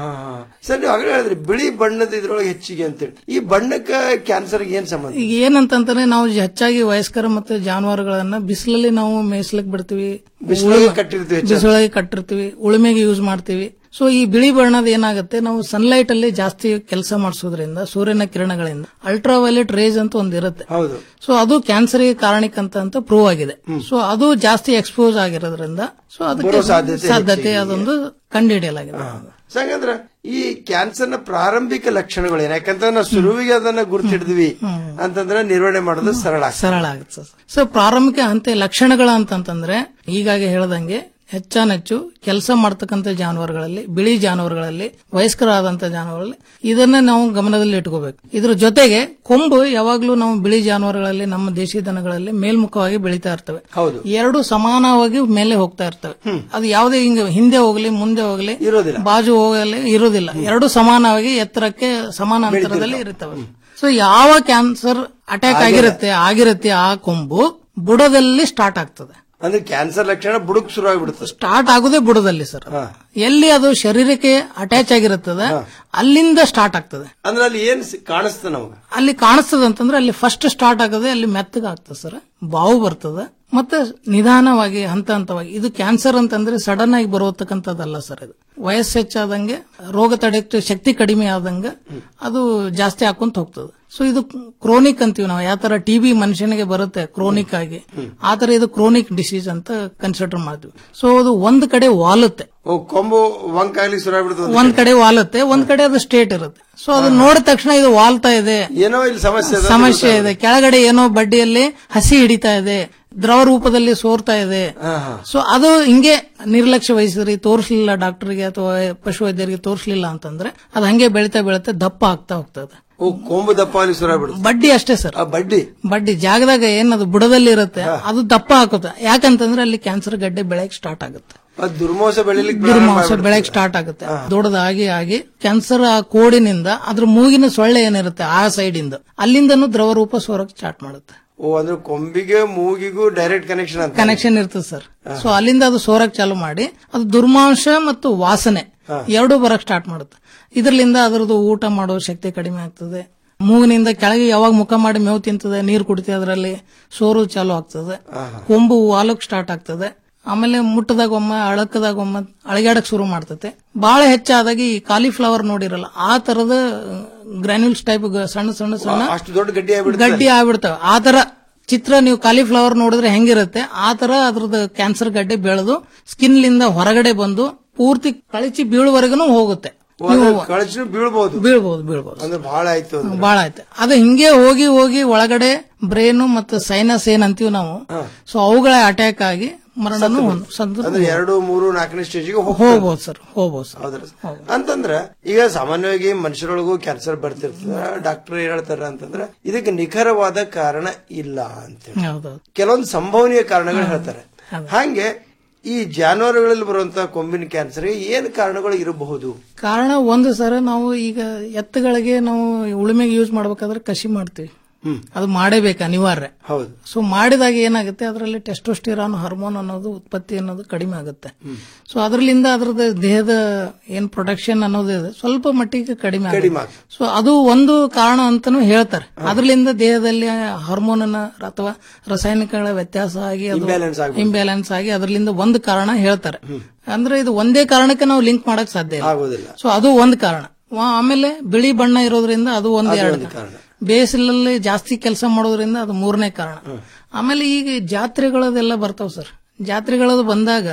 ಸರ್ ನೀವು ಆಗಲೇ ಹೇಳಿದ್ರಿ ಬಿಳಿ ಬಣ್ಣದ ಇದ್ರೊಳಗೆ ಹೆಚ್ಚಿಗೆ ಅಂತೇಳಿ ಈ ಬಣ್ಣಕ್ಕ ಕ್ಯಾನ್ಸರ್ ಏನ್ ಸಂಬಂಧ ಈಗ ಏನಂತಂದ್ರೆ ನಾವು ಹೆಚ್ಚಾಗಿ ವಯಸ್ಕರ ಮತ್ತೆ ಜಾನುವಾರುಗಳನ್ನ ಬಿಸಿಲಲ್ಲಿ ನಾವು ಮೇಯಿಸ್ಲಿಕ್ ಬಿಡ್ತೀವಿ ಬಿಸಿಲಲ್ಲಿ ಕಟ್ಟಿರ್ತೀವಿ ಹೆಚ್ಚಾಗಿ. ಬಿಸಿಲೊಳಗೆ ಕಟ್ಟಿರ್ತೀವಿ ಉಳುಮೆಗೆ ಯೂಸ್ ಮಾಡ್ತೀವಿ ಸೊ ಈ ಬಿಳಿ ಬಣ್ಣದ ಏನಾಗುತ್ತೆ ನಾವು ಸನ್ಲೈಟ್ ಅಲ್ಲಿ ಜಾಸ್ತಿ ಕೆಲಸ ಮಾಡಿಸೋದ್ರಿಂದ ಸೂರ್ಯನ ಕಿರಣಗಳಿಂದ ಅಲ್ಟ್ರಾ ವೈಲೆಟ್ ರೇಸ್ ಅಂತ ಒಂದ್ ಇರುತ್ತೆ ಹೌದು ಸೊ ಅದು ಕ್ಯಾನ್ಸರ್ಗೆ ಕಾರಣಿಕಂತ ಅಂತ ಪ್ರೂವ್ ಆಗಿದೆ ಸೊ ಅದು ಜಾಸ್ತಿ ಎಕ್ಸ್ಪೋಸ್ ಆಗಿರೋದ್ರಿಂದ ಸೊ ಬರೋ ಅದಕ್ಕೆ ಸಾಧ್ಯತೆ ಸಾಧ್ಯತೆ ಹೆಚ್ಚಿಗೆ. ಅದೊಂದು ಕಂಡುಹಿಡಿಯಲಾಗಿದೆ ಸೊ ಹಂಗಂದ್ರ ಈ ಕ್ಯಾನ್ಸರ್ ನ ಪ್ರಾರಂಭಿಕ ಲಕ್ಷಣಗಳು ಏನ್ ಯಾಕಂದ್ರೆ ನಾವು ಶುರುವಿಗೆ ಅದನ್ನ ಗುರುತಿಡಿದ್ವಿ ಅಂತಂದ್ರೆ ನಿರ್ವಹಣೆ ಮಾಡೋದು ಸರಳ ಆಗ್ತದೆ. ಸರಳ ಆಗುತ್ತೆ ಸರ್ ಸೊ ಪ್ರಾರಂಭಿಕ ಹಂತ ಲಕ್ಷಣಗಳ ಅಂತಂತಂದ್ರೆ ಈಗಾಗ ಹೇಳ್ದಂಗೆ ಹೆಚ್ಚಾನೆಚ್ಚು ಕೆಲಸ ಮಾಡ್ತಕ್ಕಂಥ ಜಾನುವಾರುಗಳಲ್ಲಿ ಬಿಳಿ ಜಾನುವಾರುಗಳಲ್ಲಿ ವಯಸ್ಕರಾದಂತ ಜಾನುವಾರುಗಳಲ್ಲಿ ಇದನ್ನ ನಾವು ಗಮನದಲ್ಲಿ ಇಟ್ಕೋಬೇಕು ಇದ್ರ ಜೊತೆಗೆ ಕೊಂಬು ಯಾವಾಗ್ಲೂ ನಾವು ಬಿಳಿ ಜಾನುವಾರುಗಳಲ್ಲಿ ನಮ್ಮ ದೇಶಿ ದನಗಳಲ್ಲಿ ಮೇಲ್ಮುಖವಾಗಿ ಬೆಳೀತಾ ಇರ್ತವೆ ಹೌದು ಎರಡು ಸಮಾನವಾಗಿ ಮೇಲೆ ಹೋಗ್ತಾ ಇರ್ತವೆ ಅದು ಯಾವುದೇ ಹಿಂಗ ಹಿಂದೆ ಹೋಗ್ಲಿ ಮುಂದೆ ಹೋಗ್ಲಿ ಇರೋದಿಲ್ಲ. ಬಾಜು ಹೋಗಲಿ ಇರುವುದಿಲ್ಲ ಎರಡು ಸಮಾನವಾಗಿ ಎತ್ತರಕ್ಕೆ ಸಮಾನ ಅಂತರದಲ್ಲಿ ಇರುತ್ತವೆ ಸೊ ಯಾವ ಕ್ಯಾನ್ಸರ್ ಅಟ್ಯಾಕ್ ಆಗಿರುತ್ತೆ ಆಗಿರುತ್ತೆ ಆ ಕೊಂಬು ಬುಡದಲ್ಲಿ ಸ್ಟಾರ್ಟ್ ಆಗ್ತದೆ ಅಂದ್ರೆ ಕ್ಯಾನ್ಸರ್ ಲಕ್ಷಣ ಬುಡಕ್ ಶುರು ಆಗ್ಬಿಡುತ್ತೆ ಸ್ಟಾರ್ಟ್ ಆಗುದೇ ಬುಡದಲ್ಲಿ ಸರ್ ಎಲ್ಲಿ ಅದು ಶರೀರಕ್ಕೆ ಅಟ್ಯಾಚ್ ಆಗಿರುತ್ತದೆ ಅಲ್ಲಿಂದ ಸ್ಟಾರ್ಟ್ ಆಗ್ತದೆ ಅಂದ್ರೆ ಅಲ್ಲಿ ಏನ್ ಸಿ- ಕಾಣಿಸ್ತದೆ ನಮ್ಗೆ ಅಲ್ಲಿ ಕಾಣಿಸ್ತದೆ ಅಂತಂದ್ರೆ ಅಲ್ಲಿ ಫಸ್ಟ್ ಸ್ಟಾರ್ಟ್ ಆಗದೆ ಅಲ್ಲಿ ಮೆತ್ತಗೆ ಆಗ್ತದೆ ಸರ್ ಬಾವು ಬರ್ತದೆ ಮತ್ತೆ ನಿಧಾನವಾಗಿ ಹಂತ ಹಂತವಾಗಿ ಇದು ಕ್ಯಾನ್ಸರ್ ಅಂತಂದ್ರೆ ಸಡನ್ ಆಗಿ ಬರೋತಕ್ಕಂಥದ್ದಲ್ಲ ಸರ್ ಇದು ವಯಸ್ಸು ಹೆಚ್ಚಾದಂಗೆ ರೋಗ ತಡೆಯುವ ಶಕ್ತಿ ಕಡಿಮೆ ಆದಂಗೆ ಅದು ಜಾಸ್ತಿ ಹಾಕೊಂತ ಹೋಗ್ತದೆ ಸೊ ಇದು ಕ್ರೋನಿಕ್ ಅಂತೀವಿ ನಾವು ಯಾವ ತರ ಟಿಬಿ ಮನುಷ್ಯನಿಗೆ ಬರುತ್ತೆ ಕ್ರೋನಿಕ್ ಆಗಿ ಆ ತರ ಇದು ಕ್ರೋನಿಕ್ ಡಿಸೀಸ್ ಅಂತ ಕನ್ಸಿಡರ್ ಮಾಡ್ತೀವಿ ಸೊ ಅದು ಒಂದ್ ಕಡೆ ವಾಲುತ್ತೆ ಓ ಕೊಂಬು ವಂಕಾಗ್ಲಿ ಶುರು ಆಗ್ಬಿಡುತ್ತೆ ಒಂದ್ ಕಡೆ ವಾಲುತ್ತೆ ಒಂದ್ ಕಡೆ ಅದು ಸ್ಟೇಟ್ ಇರುತ್ತೆ ಸೊ ಅದು ನೋಡಿದ ತಕ್ಷಣ ಇದು ವಾಲ್ತಾ ಇದೆ ಏನೋ ಇಲ್ಲಿ ಸಮಸ್ಯೆ ಇದೆ ಅಂತ ಸಮಸ್ಯೆ ಇದೆ ಕೆಳಗಡೆ ಏನೋ ಬಡ್ಡಿಯಲ್ಲಿ ಹಸಿ ಹಿಡಿತಾ ಇದೆ ದ್ರವ ರೂಪದಲ್ಲಿ ಸೋರ್ತಾ ಇದೆ ಸೊ ಅದು ಹಿಂಗೆ ನಿರ್ಲಕ್ಷ್ಯ ವಹಿಸಿದ್ರಿ ತೋರಿಸಲಿಲ್ಲ ಡಾಕ್ಟರ್ಗೆ ಅಥವಾ ಪಶುವೈದ್ಯರಿಗೆ ತೋರಿಸಲಿಲ್ಲ ಅಂತಂದ್ರೆ ಅದು ಹಂಗೆ ಬೆಳಿತಾ ಬೆಳಿತಾ ದಪ್ಪ ಆಗ್ತಾ ಹೋಗ್ತದೆ ಓ ಕೊಂಬು ದಪ್ಪ ಅಲ್ಲಿ ಶುರು ಆಗ್ಬಿಡುತ್ತೆ ಬಡ್ಡಿ ಅಷ್ಟೇ ಸರ್ ಆ ಬಡ್ಡಿ ಬಡ್ಡಿ ಜಾಗದಾಗ ಏನದು ಬುಡದಲ್ಲಿ ಇರುತ್ತೆ ಅದು ದಪ್ಪ ಹಾಕುತ್ತೆ ಯಾಕಂತಂದ್ರೆ ಅಲ್ಲಿ ಕ್ಯಾನ್ಸರ್ ಗಡ್ಡೆ ಬೆಳೆಯಕ್ ಸ್ಟಾರ್ಟ್ ಆಗುತ್ತೆ ಅದು ದುರ್ಮೋಸ ಬೆಳಿಲಿಕ್ಕೆ ಪ್ರಾರಂಭ ದುರ್ಮಾಂಸ ಆಗ್ಬಿಡುತ್ತೆ. ಬೆಳೆಯಕ್ ಸ್ಟಾರ್ಟ್ ಆಗುತ್ತೆ ದೊಡ್ಡದಾಗಿ ಆಗಿ ಕ್ಯಾನ್ಸರ್ ಆ ಕೋಡಿನಿಂದ ಅದ್ರ ಮೂಗಿನ ಸೊಳ್ಳೆ ಏನಿರುತ್ತೆ ಆ ಸೈಡ್ ಇಂದ ಅಲ್ಲಿಂದನೂ ದ್ರವ ರೂಪ ಸೋರಕ್ ಸ್ಟಾರ್ಟ್ ಮಾಡುತ್ತೆ ಓ ಅಂದ್ರೆ ಕೊಂಬಿಗೆ ಮೂಗಿಗೂ ಡೈರೆಕ್ಟ್ ಕನೆಕ್ಷನ್ ಅಂತ ಕನೆಕ್ಷನ್ ಇರ್ತದೆ ಸರ್ ಸೊ ಅಲ್ಲಿಂದ ಅದು ಸೋರಕ್ ಚಾಲು ಮಾಡಿ ಅದು ದುರ್ಮಾಂಸ ಮತ್ತು ವಾಸನೆ ಎರಡೂ ಬರಕ್ ಸ್ಟಾರ್ಟ್ ಮಾಡುತ್ತೆ ಇದರಿಂದ ಅದರದ್ದು ಊಟ ಮಾಡೋ ಶಕ್ತಿ ಕಡಿಮೆ ಆಗ್ತದೆ ಮೂಗಿನಿಂದ ಕೆಳಗೆ ಯಾವಾಗ ಮುಖ ಮಾಡಿ ಮೇವು ತಿಂತದೆ ನೀರು ಕುಡಿತದೆ ಅದರಲ್ಲಿ ಸೋರು ಚಾಲು ಆಗ್ತದೆ ಕೊಂಬು ವಾಲಕ್ ಸ್ಟಾರ್ಟ್ ಆಗ್ತದೆ ಆಮೇಲೆ ಮುಟ್ಟದಾಗ ಒಮ್ಮೆ ಅಳಕದಾಗ ಒಮ್ಮೆ ಅಳಗ್ಯಾಡಕ್ ಶುರು ಮಾಡ್ತತೆ ಬಹಳ ಹೆಚ್ಚಾದಾಗ ಈ ಕಾಲಿಫ್ಲವರ್ ನೋಡಿರಲ್ಲ ಆ ತರದ ಗ್ರಾನ್ಯೂಲ್ಸ್ ಟೈಪ್ ಸಣ್ಣ ಸಣ್ಣ ಸಣ್ಣ ಅಷ್ಟು ದೊಡ್ಡ ಗಡ್ಡಿ ಆಗ್ಬಿಡುತ್ತೆ ಗಡ್ಡಿ ಆಗ್ಬಿಡ್ತವೆ ಆ ತರ ಚಿತ್ರ ನೀವು ಕಾಲಿಫ್ಲವರ್ ನೋಡಿದ್ರೆ ಹೆಂಗಿರುತ್ತೆ ಆ ತರ ಅದ್ರದ್ದು ಕ್ಯಾನ್ಸರ್ ಗಡ್ಡೆ ಬೆಳೆದು ಸ್ಕಿನ್ ಲಿಂದ ಹೊರಗಡೆ ಬಂದು ಪೂರ್ತಿ ಕಳಚಿ ಬೀಳುವರೆಗೂ ಹೋಗುತ್ತೆ ಓ, ಅಂದ್ರೆ ಕಳಚಿ ಬೀಳ್ಬಹುದು ಬೀಳ್ಬಹುದು ಬೀಳ್ಬಹುದು ಅಂದ್ರೆ ಬಹಳ ಆಯ್ತು ಅಂದ್ರೆ. ಬಹಳ ಆಯ್ತು ಅದು ಹಿಂಗೆ ಹೋಗಿ ಹೋಗಿ ಒಳಗಡೆ ಬ್ರೇನು ಮತ್ತು ಸೈನಸ್ ಏನ್ ಅಂತೀವಿ ನಾವು ಸೊ ಅವುಗಳ ಅಟ್ಯಾಕ್ ಆಗಿ ಮರಣನು ಒಂದು ಸಂದು ಅಂದ್ರೆ ಎರಡು ಮೂರು ನಾಲ್ಕನೇ ಸ್ಟೇಜಿಗೆ ಹೋಗ್ಬೋದು ಸರ್ ಹೋಗ್ಬೋದು ಸರ್ ಹೌದ್ರ ಅಂತಂದ್ರ ಈಗ ಸಾಮಾನ್ಯವಾಗಿ ಮನುಷ್ಯರೊಳಗೂ ಕ್ಯಾನ್ಸರ್ ಬರ್ತಿರ್ತದ ಡಾಕ್ಟರ್ ಏನ್ ಹೇಳ್ತಾರ ಅಂತಂದ್ರ ಇದಕ್ಕೆ ನಿಖರವಾದ ಕಾರಣ ಇಲ್ಲ ಅಂತ ಹೌದೌದು ಕೆಲವೊಂದು ಸಂಭವನೀಯ ಕಾರಣಗಳು ಹೇಳ್ತಾರೆ ಹಾಗೆ ಈ ಜಾನುವಾರುಗಳಲ್ಲಿ ಬರುವಂತಹ ಕೊಂಬಿನ ಕ್ಯಾನ್ಸರ್ ಏನ್ ಕಾರಣಗಳು ಇರಬಹುದು ಕಾರಣ ಒಂದು ಸರ ನಾವು ಈಗ ಎತ್ತುಗಳಿಗೆ ನಾವು ಉಳುಮೆಗೆ ಯೂಸ್ ಮಾಡ್ಬೇಕಾದ್ರೆ ಕಸಿ ಮಾಡ್ತೀವಿ ಅದು ಮಾಡೇಬೇಕು ಅನಿವಾರ್ಯ ಹೌದು ಸೊ ಮಾಡಿದಾಗ ಏನಾಗುತ್ತೆ ಅದರಲ್ಲಿ ಟೆಸ್ಟೋಸ್ಟಿರಾನ್ ಹಾರ್ಮೋನ್ ಅನ್ನೋದು ಉತ್ಪತ್ತಿ ಅನ್ನೋದು ಕಡಿಮೆ ಆಗುತ್ತೆ ಸೊ ಅದರಲ್ಲಿಂದ ಅದ್ರದ್ದು ದೇಹದ ಏನ್ ಪ್ರೊಡಕ್ಷನ್ ಅನ್ನೋದು ಇದೆ ಸ್ವಲ್ಪ ಮಟ್ಟಿಗೆ ಕಡಿಮೆ ಕಡಿಮೆ ಆಗುತ್ತೆ ಸೊ ಅದು ಒಂದು ಕಾರಣ ಅಂತಾನು ಹೇಳ್ತಾರೆ ಅದರಿಂದ ದೇಹದಲ್ಲಿ ಹಾರ್ಮೋನ್ ಅಥವಾ ರಾಸಾಯನಿಕಗಳ ವ್ಯತ್ಯಾಸ ಆಗಿ ಅದು Imbalance ಆಗ್ಬಿಡುತ್ತೆ. ಇಂಬ್ಯಾಲೆನ್ಸ್ ಆಗಿ ಅದರಿಂದ ಒಂದು ಕಾರಣ ಹೇಳ್ತಾರೆ ಅಂದ್ರೆ ಇದು ಒಂದೇ ಕಾರಣಕ್ಕೆ ನಾವು ಲಿಂಕ್ ಮಾಡಕ್ ಸಾಧ್ಯ ಇಲ್ಲ ಆಗೋದಿಲ್ಲ ಸೊ ಅದು ಒಂದು ಕಾರಣ ವಾ- ಆಮೇಲೆ ಬಿಳಿ ಬಣ್ಣ ಇರೋದ್ರಿಂದ ಅದು ಒಂದು ಎರಡು ಕಾರಣ ಬೇಸಿಲಲ್ಲಿ ಜಾಸ್ತಿ ಕೆಲಸ ಮಾಡೋದ್ರಿಂದ ಅದು ಮೂರನೇ ಕಾರಣ ಆಮೇಲೆ ಈಗ ಜಾತ್ರೆಗಳದೆಲ್ಲ ಬರ್ತಾವ ಸರ್ ಜಾತ್ರೆಗಳದು ಬಂದಾಗ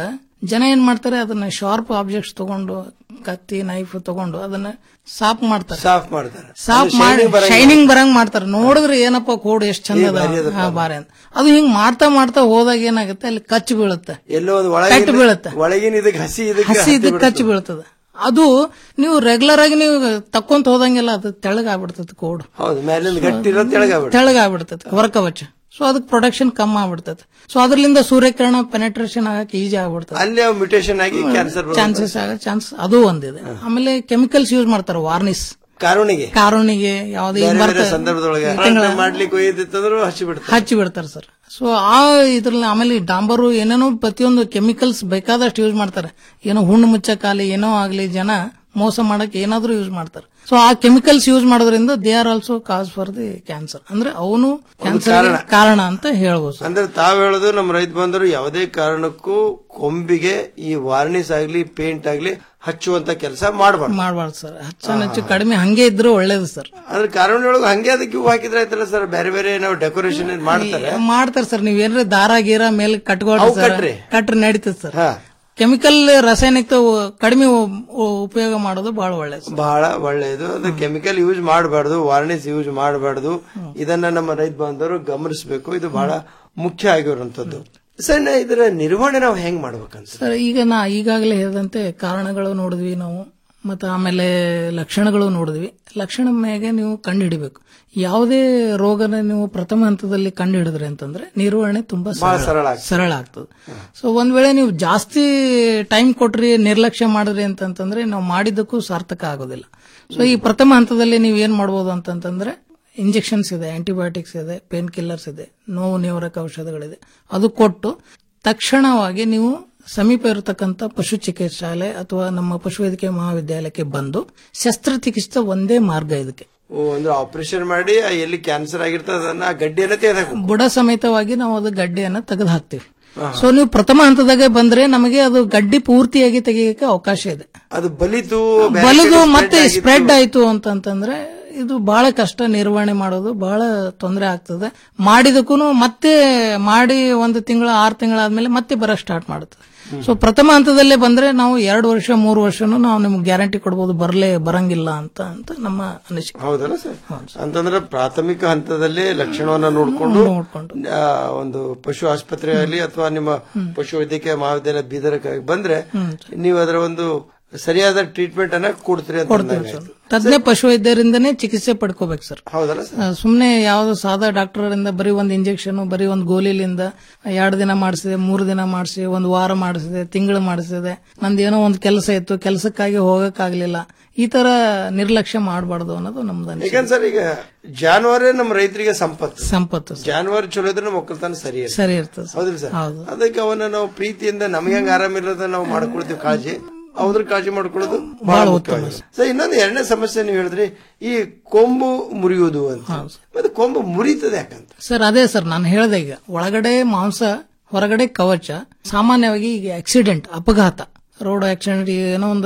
ಜನ ಏನ್ ಮಾಡ್ತಾರೆ ಅದನ್ನ ಶಾರ್ಪ್ ಆಬ್ಜೆಕ್ಟ್ಸ್ ತಗೊಂಡು ಕತ್ತಿ ನೈಫ್ ತಗೊಂಡು ಅದನ್ನ ಸಾಫ್ ಮಾಡ್ತಾರೆ ಸಾಫ್ ಮಾಡ್ತಾರೆ ಸಾಫ್ ಅದು ಮಾಡಿ shining ಬರಂಗಿಲ್ಲ. ಶೈನಿಂಗ್ ಬರಂಗ್ ಮಾಡ್ತಾರೆ ನೋಡಿದ್ರೆ ಏನಪ್ಪ ಕೋಡ್ ಎಷ್ಟ್ ಚಂದ ಅದ ಹಾ, ಬಾರಿ ಅಂತ ಅದು ಹಿಂಗ್ ಮಾಡ್ತಾ ಮಾಡ್ತಾ ಹೋದಾಗ ಏನಾಗುತ್ತೆ ಅಲ್ಲಿ ಕಚ್ಚು ಬೀಳುತ್ತೆ ಎಲ್ಲೋ ಒಂದು ಪೆಟ್ಟು ಒಳಗಿನ ಬೀಳುತ್ತೆ. ಒಳಗಿನ ಇದಕ್ಕೆ ಹಸಿ ಇದಕ್ಕೆ ಹಸಿ ಹತ್ತಿ ಇದಕ್ಕೆ ಕಚ್ಚಿ ಬೀಳ್ತದೆ ಅದು ನೀವು ರೆಗ್ಯುಲರ್ ಆಗಿ ನೀವು ತಕ್ಕೊಂತ ಹೋದಂಗೆಲ್ಲ ಅದು ತೆಳಗಾಗ್ಬಿಡ್ತದೆ ಕೋಡ್ ಹೌದು ಮೇಲಿಂದ ಗಟ್ಟಿ ಇರೋ ತೆಳಗಾಗ್ಬಿಡುತ್ತೆ ತೆಳಗಾಗ್ಬಿಡ್ತದೆ ಹೊರಕವಚ ಸೊ ಅದಕ್ಕೆ ಪ್ರೊಡಕ್ಷನ್ ಕಮ್ಮಿ ಆಗ್ಬಿಡ್ತದೆ ಸೊ ಅದರಿಂದ ಸೂರ್ಯಕಿರಣ ಪೆನೆಟ್ರೇಷನ್ ಆಗಕ್ಕೆ ಈಜಿ ಆಗ್ಬಿಡ್ತದೆ ಅಲ್ಲಿ ಮ್ಯೂಟೇಷನ್ ಆಗಿ ಕ್ಯಾನ್ಸರ್ ಚಾನ್ಸಸ್ ಆಗೋ ಚಾನ್ಸ್ ಅದು ಒಂದಿದೆ ಆಮೇಲೆ ಕೆಮಿಕಲ್ಸ್ ಯೂಸ್ ಮಾಡ್ತಾರೆ ವಾರ್ನಿಸ್ ಕಾರುಣಿಗೆ ಕಾರುಣಿಗೆ ಯಾವ್ದು ಬೇರೆ ಹಿಂಗ್ ಬೇರೆ ಬರ್ತದೆ. ಸಂದರ್ಭದೊಳಗೆ ತಿಂಗಳ ಮಾಡ್ಲಿಕ್ಕೆ ಒಯ್ದಿತ್ತಂದ್ರು ಹಚ್ಚಿ ಬಿಡ್ತಾರೆ ಹಚ್ಚಿ ಬಿಡ್ತಾರೆ ಸರ್ ಸೊ ಆ ಇದ್ರಲ್ಲಿ ಆಮೇಲೆ ಈ ಡಾಂಬರು ಏನೇನೋ ಪ್ರತಿಯೊಂದು ಕೆಮಿಕಲ್ಸ್ ಬೇಕಾದಷ್ಟು ಯೂಸ್ ಮಾಡ್ತಾರೆ ಏನೋ ಹುಣ್ಣು ಮುಚ್ಚಕ್ಕಾಲಿ ಏನೋ ಆಗ್ಲಿ ಜನ ಮೋಸ ಮಾಡಕ್ ಏನಾದ್ರೂ ಯೂಸ್ ಮಾಡ್ತಾರೆ ಸೊ ಆ ಕೆಮಿಕಲ್ಸ್ ಯೂಸ್ ಮಾಡೋದ್ರಿಂದ they are also cause for the cancer ಅಂದ್ರೆ ಅವನು ಕ್ಯಾನ್ಸರ್ ಕಾರಣ ಅಂತ ಹೇಳ್ಬೋದು ಸರ್ ಅಂದ್ರೆ ತಾವ್ ಹೇಳೋದು ನಮ್ಮ ರೈತ ಬಂದರು ಯಾವುದೇ ಕಾರಣಕ್ಕೂ ಕೊಂಬಿಗೆ ಈ ವಾರ್ನಿಸ್ ಆಗ್ಲಿ ಪೇಂಟ್ ಆಗ್ಲಿ ಹಚ್ಚುವಂತ ಕೆಲಸ ಮಾಡಬಾರ್ದು ಮಾಡಬಾರ್ದು ಸರ್ ಹಚ್ಚ ಹೆಚ್ಚು ಕಡಿಮೆ ಹಂಗೆ ಇದ್ರೆ ಒಳ್ಳೇದು ಸರ್ ಅದ್ರ ಕಾರಣ ಒಳಗೆ ಹಂಗೆ ಅದಕ್ಕೆ ಹೂ ಹಾಕಿದ್ರೆ ಆಯ್ತಲ್ಲ ಸರ್ ಬೇರೆ ಬೇರೆ ನಾವು ಡೆಕೋರೇಷನ್ ಮಾಡ್ತಾರೆ ಮಾಡ್ತಾರೆ ಸರ್ ನೀವ್ ಏನ್ರ ದಾರ ಗೀರ ಮೇಲೆ ಕಟ್ಕೊಳ್ರಿ ಅವು ಸರ್ ಕಟ್ರಿ. ಕಟ್ರಿ ನಡೀತದೆ ಸರ್ ಹಾ. ಕೆಮಿಕಲ್ ರಾಸಾಯನಿಕ ಕಡಿಮೆ ಉ- ಉ- ಉಪಯೋಗ ಮಾಡೋದು ಬಹಳ ಒಳ್ಳೇದು ಸರ್. ಬಹಳ ಒಳ್ಳೆಯದು ಅದು ಕೆಮಿಕಲ್ ಯೂಸ್ ಮಾಡಬಾರ್ದು ವಾರ್ನಿಸ್ ಯೂಸ್ ಮಾಡಬಾರ್ದು ಇದನ್ನ ನಮ್ಮ ರೈತ ಬಾಂಧವರು ಗಮನಿಸಬೇಕು ಇದು ಬಹಳ ಮುಖ್ಯ ಆಗಿರುವಂತದ್ದು ಸರ್ ನಾ ಇದರ ನಿರ್ವಹಣೆ ನಾವು ಹೆಂಗ್ ಮಾಡ್ಬೇಕಂತ ಸರ್ ಈಗ ನಾ ಈಗಾಗಲೇ ಹೇಳಿದಂತೆ ಕಾರಣಗಳು ನೋಡಿದ್ವಿ ನಾವು ಮತ್ತೆ ಆಮೇಲೆ ಲಕ್ಷಣಗಳು ನೋಡಿದ್ವಿ ಲಕ್ಷಣ ಮೇಲೆ ನೀವು ಕಂಡು ಹಿಡಿಬೇಕು ಯಾವುದೇ ರೋಗನ ನೀವು ಪ್ರಥಮ ಹಂತದಲ್ಲಿ ಕಂಡು ಹಿಡಿದ್ರಿ ಅಂತಂದ್ರೆ ನಿರ್ವಹಣೆ ತುಂಬಾ ಬಹಳ ಸರಳ ಸರಳ ಆಗ್ತದೆ. ಸರಳ ಆಗ್ತದೆ ಸೊ ಒಂದ್ ವೇಳೆ ನೀವು ಜಾಸ್ತಿ ಟೈಮ್ ಕೊಟ್ರಿ ನಿರ್ಲಕ್ಷ್ಯ ಮಾಡಿದ್ರಿ ಅಂತಂತಂದ್ರೆ ನಾವು ಮಾಡಿದ್ದಕ್ಕೂ ಸಾರ್ಥಕ ಆಗೋದಿಲ್ಲ ಸೊ ಈ ಪ್ರಥಮ ಹಂತದಲ್ಲಿ ನೀವು ಏನ್ ಮಾಡ್ಬೋದು ಅಂತಂತಂದ್ರೆ ಇಂಜೆಕ್ಷನ್ಸ್ ಇದೆ ಆಂಟಿಬಯೋಟಿಕ್ಸ್ ಇದೆ ಪೇನ್ ಕಿಲ್ಲರ್ಸ್ ಇದೆ ನೋವು ನಿವಾರಕ ಔಷಧಗಳಿದೆ ಅದು ಕೊಟ್ಟು ತಕ್ಷಣವಾಗಿ ನೀವು ಸಮೀಪ ಇರತಕ್ಕಂತ ಪಶು ಚಿಕಿತ್ಸಾಲಯ ಅಥವಾ ನಮ್ಮ ಪಶುವೈದ್ಯಕೀಯ ಮಹಾವಿದ್ಯಾಲಯಕ್ಕೆ ಬಂದು ಶಸ್ತ್ರಚಿಕಿತ್ಸೆ ಒಂದೇ ಮಾರ್ಗ ಇದಕ್ಕೆ ಓ, ಅಂದ್ರೆ ಆಪರೇಷನ್ ಮಾಡಿ ಆ ಎಲ್ಲಿ ಕ್ಯಾನ್ಸರ್ ಆಗಿರ್ತದೆ ಅದನ್ನ ಆ ಗಡ್ಡಿಯನ್ನ ತೆಗೆದಾಕ ಬುಡ ಸಮೇತವಾಗಿ ನಾವು ಅದು ಗಡ್ಡೆಯನ್ನ ತೆಗೆದು ಹಾಕ್ತಿವಿ ಸೊ ನೀವು ಪ್ರಥಮ ಹಂತದಾಗೆ ಬಂದ್ರೆ ನಮಗೆ ಅದು ಗಡ್ಡಿ ಪೂರ್ತಿಯಾಗಿ ತೆಗೆಯಕ್ಕೆ ಅವಕಾಶ ಇದೆ ಅದು ಬಲಿತು ಬೇರೆ ಬಲದು ಕಡೆ ಮತ್ತೆ spread ಆಗಿತ್ತು. ಸ್ಪ್ರೆಡ್ ಆಯ್ತು ಅಂತಂತಂದ್ರೆ ಇದು ಬಹಳ ಕಷ್ಟ ನಿರ್ವಹಣೆ ಮಾಡೋದು ಬಹಳ ತೊಂದರೆ ಆಗ್ತದೆ ಮಾಡಿದಕ್ಕೂ ಮತ್ತೆ ಮಾಡಿ ಒಂದು ತಿಂಗಳು ಆರು ತಿಂಗಳಾದ್ಮೇಲೆ ಮತ್ತೆ ಬರ ಸ್ಟಾರ್ಟ್ ಮಾಡುತ್ತೆ ಸೊ ಪ್ರಥಮ ಹಂತದಲ್ಲೇ ಬಂದ್ರೆ ನಾವು ಎರಡು ವರ್ಷ ಮೂರು ವರ್ಷನೂ ನಾವು ನಿಮ್ಗೆ ಗ್ಯಾರಂಟಿ ಕೊಡ್ಬೋದು ಬರಲೇ ಬರಂಗಿಲ್ಲ ಅಂತ ಅಂತ ನಮ್ಮ ಅನಿಸಿಕೆ ಹೌದಲ್ಲ ಸರ್ ಅಂತಂದ್ರೆ ಪ್ರಾಥಮಿಕ ಹಂತದಲ್ಲೇ ಲಕ್ಷಣವನ್ನ ನೋಡ್ಕೊಂಡು ಆ, ಒಂದು ಪಶು ಆಸ್ಪತ್ರೆ ಆಗಲಿ ಅಥವಾ ನಿಮ್ಮ ಪಶು ವೈದ್ಯಕೀಯ ಮಹಾವಿದ್ಯಾಲಯ ಬೀದರಕ್ಕೆ ಬಂದ್ರೆ ನೀವು ಅದರ ಒಂದು ಸರಿಯಾದ ಟ್ರೀಟ್ಮೆಂಟ್ ಅನ್ನ ಕೊಡ್ತೀರಿ ಅಂತ ಅಂದಂಗೆ ಆಯ್ತು. ತಜ್ಞ ಪಶುವೈದ್ಯರಿಂದನೇ ಚಿಕಿತ್ಸೆ ಪಡ್ಕೋಬೇಕು ಸರ್ ಹೌದಲ್ಲ ಸರ್ ಆ, ಸುಮ್ನೆ ಯಾವ್ದು ಸಾದಾ ಡಾಕ್ಟರ್ ಇಂದ ಬರೀ ಒಂದು ಇಂಜೆಕ್ಷನ್ ಬರೀ ಒಂದು ಗೋಲಿಲಿಂದ ಎರಡು ದಿನ ಮಾಡಿಸಿದೆ ಮೂರು ದಿನ ಮಾಡಿಸಿ ಒಂದು ವಾರ ಮಾಡಿಸಿದೆ ತಿಂಗಳು ಮಾಡಿಸಿದೆ ನಂದೇನೋ ಒಂದು ಕೆಲಸ ಇತ್ತು ಕೆಲಸಕ್ಕಾಗಿ ಹೋಗಕ್ಕಾಗ್ಲಿಲ್ಲ ಈ ತರ ನಿರ್ಲಕ್ಷ್ಯ ಮಾಡಬಾರ್ದು ಅನ್ನೋದು ನಮ್ದು ಅನಿಸಿಕೆ ಯಾಕಂದ್ರೆ ಸರ್ ಈಗ ಜಾನುವಾರೇ ನಮ್ಮ ರೈತರಿಗೆ ಸಂಪತ್ತು ಸಂಪತ್ತು ಜಾನುವಾರು ಚಲೋ ಇದ್ರೆ ನಮ್ಮ ಒಕ್ಕಲ್ತನ ಸರಿ ಇರುತ್ತೆ. ಸರಿ ಇರ್ತದೆ ಸರ್. ಹೌದಿಲ್ಲ ಸರ್ ಹೌದು. ಅದಕ್ಕೆ ಅವನ್ನ ನಾವು ಪ್ರೀತಿಯಿಂದ ನಮಗೆ ಹೆಂಗ್ ಆರಾಮಿಲ್ಲದ ನಾವು ಮಾಡ್ಕೊಳ್ತೀವಿ ಕಾಳಜಿ ಅವ್ರ ಕಾಳಜಿ ಮಾಡ್ಕೊಳ್ಳೋದು ಬಹಳ ಬಹಳ ಮುಖ್ಯವಾಗಿದೆ ಸರ್ ಇನ್ನೊಂದು ಎರಡನೇ ಸಮಸ್ಯೆ ನೀವು ಹೇಳಿದ್ರಿ ಈ ಕೊಂಬು ಮುರಿಯುವುದು ಅಂತ ಮತ್ತೆ ಕೊಂಬು ಮುರಿತದೆ ಯಾಕಂತ ಸರ್ ಅದೇ ಸರ್ ನಾನು ಹೇಳ್ದೆ ಈಗ ಒಳಗಡೆ ಮಾಂಸ ಹೊರಗಡೆ ಕವಚ ಸಾಮಾನ್ಯವಾಗಿ ಈಗ ಆಕ್ಸಿಡೆಂಟ್ ಅಪಘಾತ ರೋಡ್ ಆಕ್ಸಿಡೆಂಟ್ ಏನೋ ಒಂದು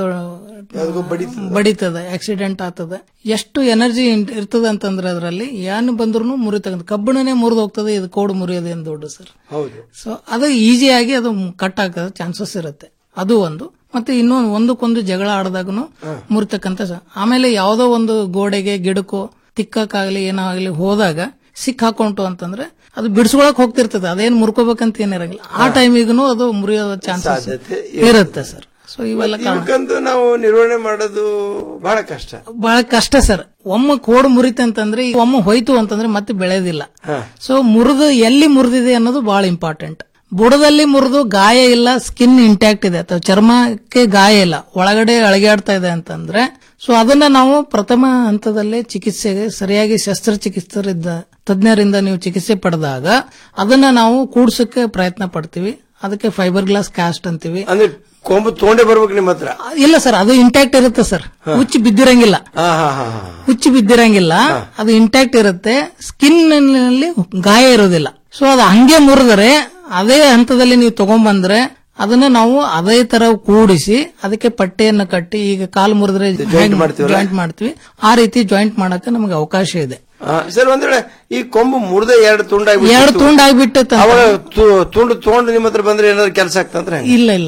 ಬಡಿತದ ಆಕ್ಸಿಡೆಂಟ್ ಆಗ್ತದೆ ಎಷ್ಟು ಎನರ್ಜಿ ಇರ್ತದೆ ಅಂತಂದ್ರೆ ಅದರಲ್ಲಿ ಏನು ಬಂದ್ರು ಮುರಿತಕ್ಕಂಥ ಕಬ್ಬಣನೇ ಮುರಿದು ಹೋಗ್ತದೆ ಇದು ಕೋಡು ಮುರಿಯೋದು ಏನು ದೊಡ್ಡ ಸರ್ ಹೌದು ಸೊ ಅದು ಈಸಿಯಾಗಿ ಅದು ಕಟ್ ಆಗೋ ಚಾನ್ಸಸ್ ಇರುತ್ತೆ ಅದು ಒಂದು ಮತ್ತೆ ಇನ್ನೊಂದು ಒಂದಕ್ಕೊಂದು ಜಗಳ ಆಡಿದಾಗನು ಮುರಿತಕ್ಕಂಥ ಸ- ಆಮೇಲೆ ಯಾವುದೋ ಒಂದು ಗೋಡೆಗೆ ಗಿಡಕ್ಕೋ ತಿಕ್ಕಕ್ಕಾಗ್ಲಿ ಏನೋ ಆಗ್ಲಿ ಹೋದಾಗ ಸಿಕ್ ಹಾಕೊಂಟು ಅಂತಂದ್ರೆ ಅದು ಬಿಡಿಸ್ಕೊಳಕ್ ಹೋಗ್ತಿರ್ತದೆ ಅದೇನ್ ಮುರ್ಕೋಬೇಕಂತ ಏನಿರಂಗಿಲ್ಲ ಆ ಟೈಮಿಗೂ ಅದು ಮುರಿಯೋ ಚಾನ್ಸಸ್ ಸಾಧ್ಯತೆ ಇರುತ್ತೆ ಸರ್ ಸೊ ಇವೆಲ್ಲ ಕಾರಣ ಇವಕ್ಕಂತೂ ನಾವು ನಿರ್ವಹಣೆ ಮಾಡೋದು ಬಹಳ ಕಷ್ಟ ಬಹಳ ಕಷ್ಟ ಸರ್ ಒಮ್ಮೆ ಕೋಡು ಮುರಿತ ಅಂತಂದ್ರೆ ಈಗ ಒಮ್ಮೆ ಹೋಯ್ತು ಅಂತಂದ್ರೆ ಮತ್ತೆ ಬೆಳೆಯೋದಿಲ್ಲ ಸೊ ಮುರಿದು ಎಲ್ಲಿ ಮುರಿದಿದೆ ಅನ್ನೋದು ಬಹಳ ಇಂಪಾರ್ಟೆಂಟ್ ಬುಡದಲ್ಲಿ ಮುರಿದು ಗಾಯ ಇಲ್ಲ ಸ್ಕಿನ್ ಇಂಟ್ಯಾಕ್ಟ್ ಇದೆ ಅಥವಾ ಚರ್ಮಕ್ಕೆ ಗಾಯ ಇಲ್ಲ ಒಳಗಡೆ ಅಳಗಾಡ್ತಾ ಇದೆ ಅಂತಂದ್ರೆ ಸೊ ಅದನ್ನ ನಾವು ಪ್ರಥಮ ಹಂತದಲ್ಲೇ ಚಿಕಿತ್ಸೆಗೆ ಸರಿಯಾಗಿ ಶಸ್ತ್ರಚಿಕಿತ್ಸರಿದ್ದ ತಜ್ಞರಿಂದ ನೀವು ಚಿಕಿತ್ಸೆ ಪಡೆದಾಗ ಅದನ್ನ ನಾವು ಕೂಡ್ಸಕ್ಕೆ ಪ್ರಯತ್ನ ಪಡ್ತೀವಿ ಅದಕ್ಕೆ ಫೈಬರ್ ಗ್ಲಾಸ್ ಕ್ಯಾಸ್ಟ್ ಅಂತೀವಿ ಅಂದ್ರೆ ಕೊಂಬು ತೊಗೊಂಡೇ ಬರ್ಬೇಕು ನಿಮ್ಮ ಹತ್ರ ಇಲ್ಲ ಸರ್ ಅದು ಇಂಟ್ಯಾಕ್ಟ್ ಇರುತ್ತೆ ಸರ್ ಹುಚ್ಚಿ ಬಿದ್ದಿರಂಗಿಲ್ಲ ಹಾ ಹಾ ಹಾ ಹಾ ಹುಚ್ಚಿ ಬಿದ್ದಿರಂಗಿಲ್ಲ ಅದು ಇಂಟ್ಯಾಕ್ಟ್ ಇರುತ್ತೆ ಸ್ಕಿನ್ ನಲ್ಲಿ ಗಾಯ ಇರೋದಿಲ್ಲ ಸೊ ಅದು ಹಂಗೆ ಮುರಿದರೆ ಅದೇ ಹಂತದಲ್ಲಿ ನೀವು ತಗೊಂಡ್ಬಂದ್ರೆ ಅದನ್ನ ನಾವು ಅದೇ ತರ ಕೂಡಿಸಿ ಅದಕ್ಕೆ ಪಟ್ಟೆಯನ್ನು ಕಟ್ಟಿ ಈಗ ಕಾಲು ಮುರಿದ್ರೆ ಜಾಯಿಂಟ್ ಮಾಡ್ತೀವಿ ಆ ರೀತಿ ಜಾಯಿಂಟ್ ಮಾಡಕ್ಕೆ ನಮಗೆ ಅವಕಾಶ ಇದೆ ಆ, ಸರ್ ಒಂದ್ ವೇಳೆ ಈ ಕೊಂಬು ಮುರಿದ ಎರಡು ತುಂಡಾಗಿ ಎರಡು ತುಂಡಾಗ್ಬಿಟ್ಟು ತ- ಅವಾಗ ತು- ತುಂಡು ತಗೊಂಡು ನಿಮ್ಮ ಹತ್ರ ಬಂದ್ರೆ ಏನಾದ್ರು ಕೆಲಸ ಆಗ್ತಂದ್ರೆ ಇಲ್ಲ ಇಲ್ಲ ಸರ್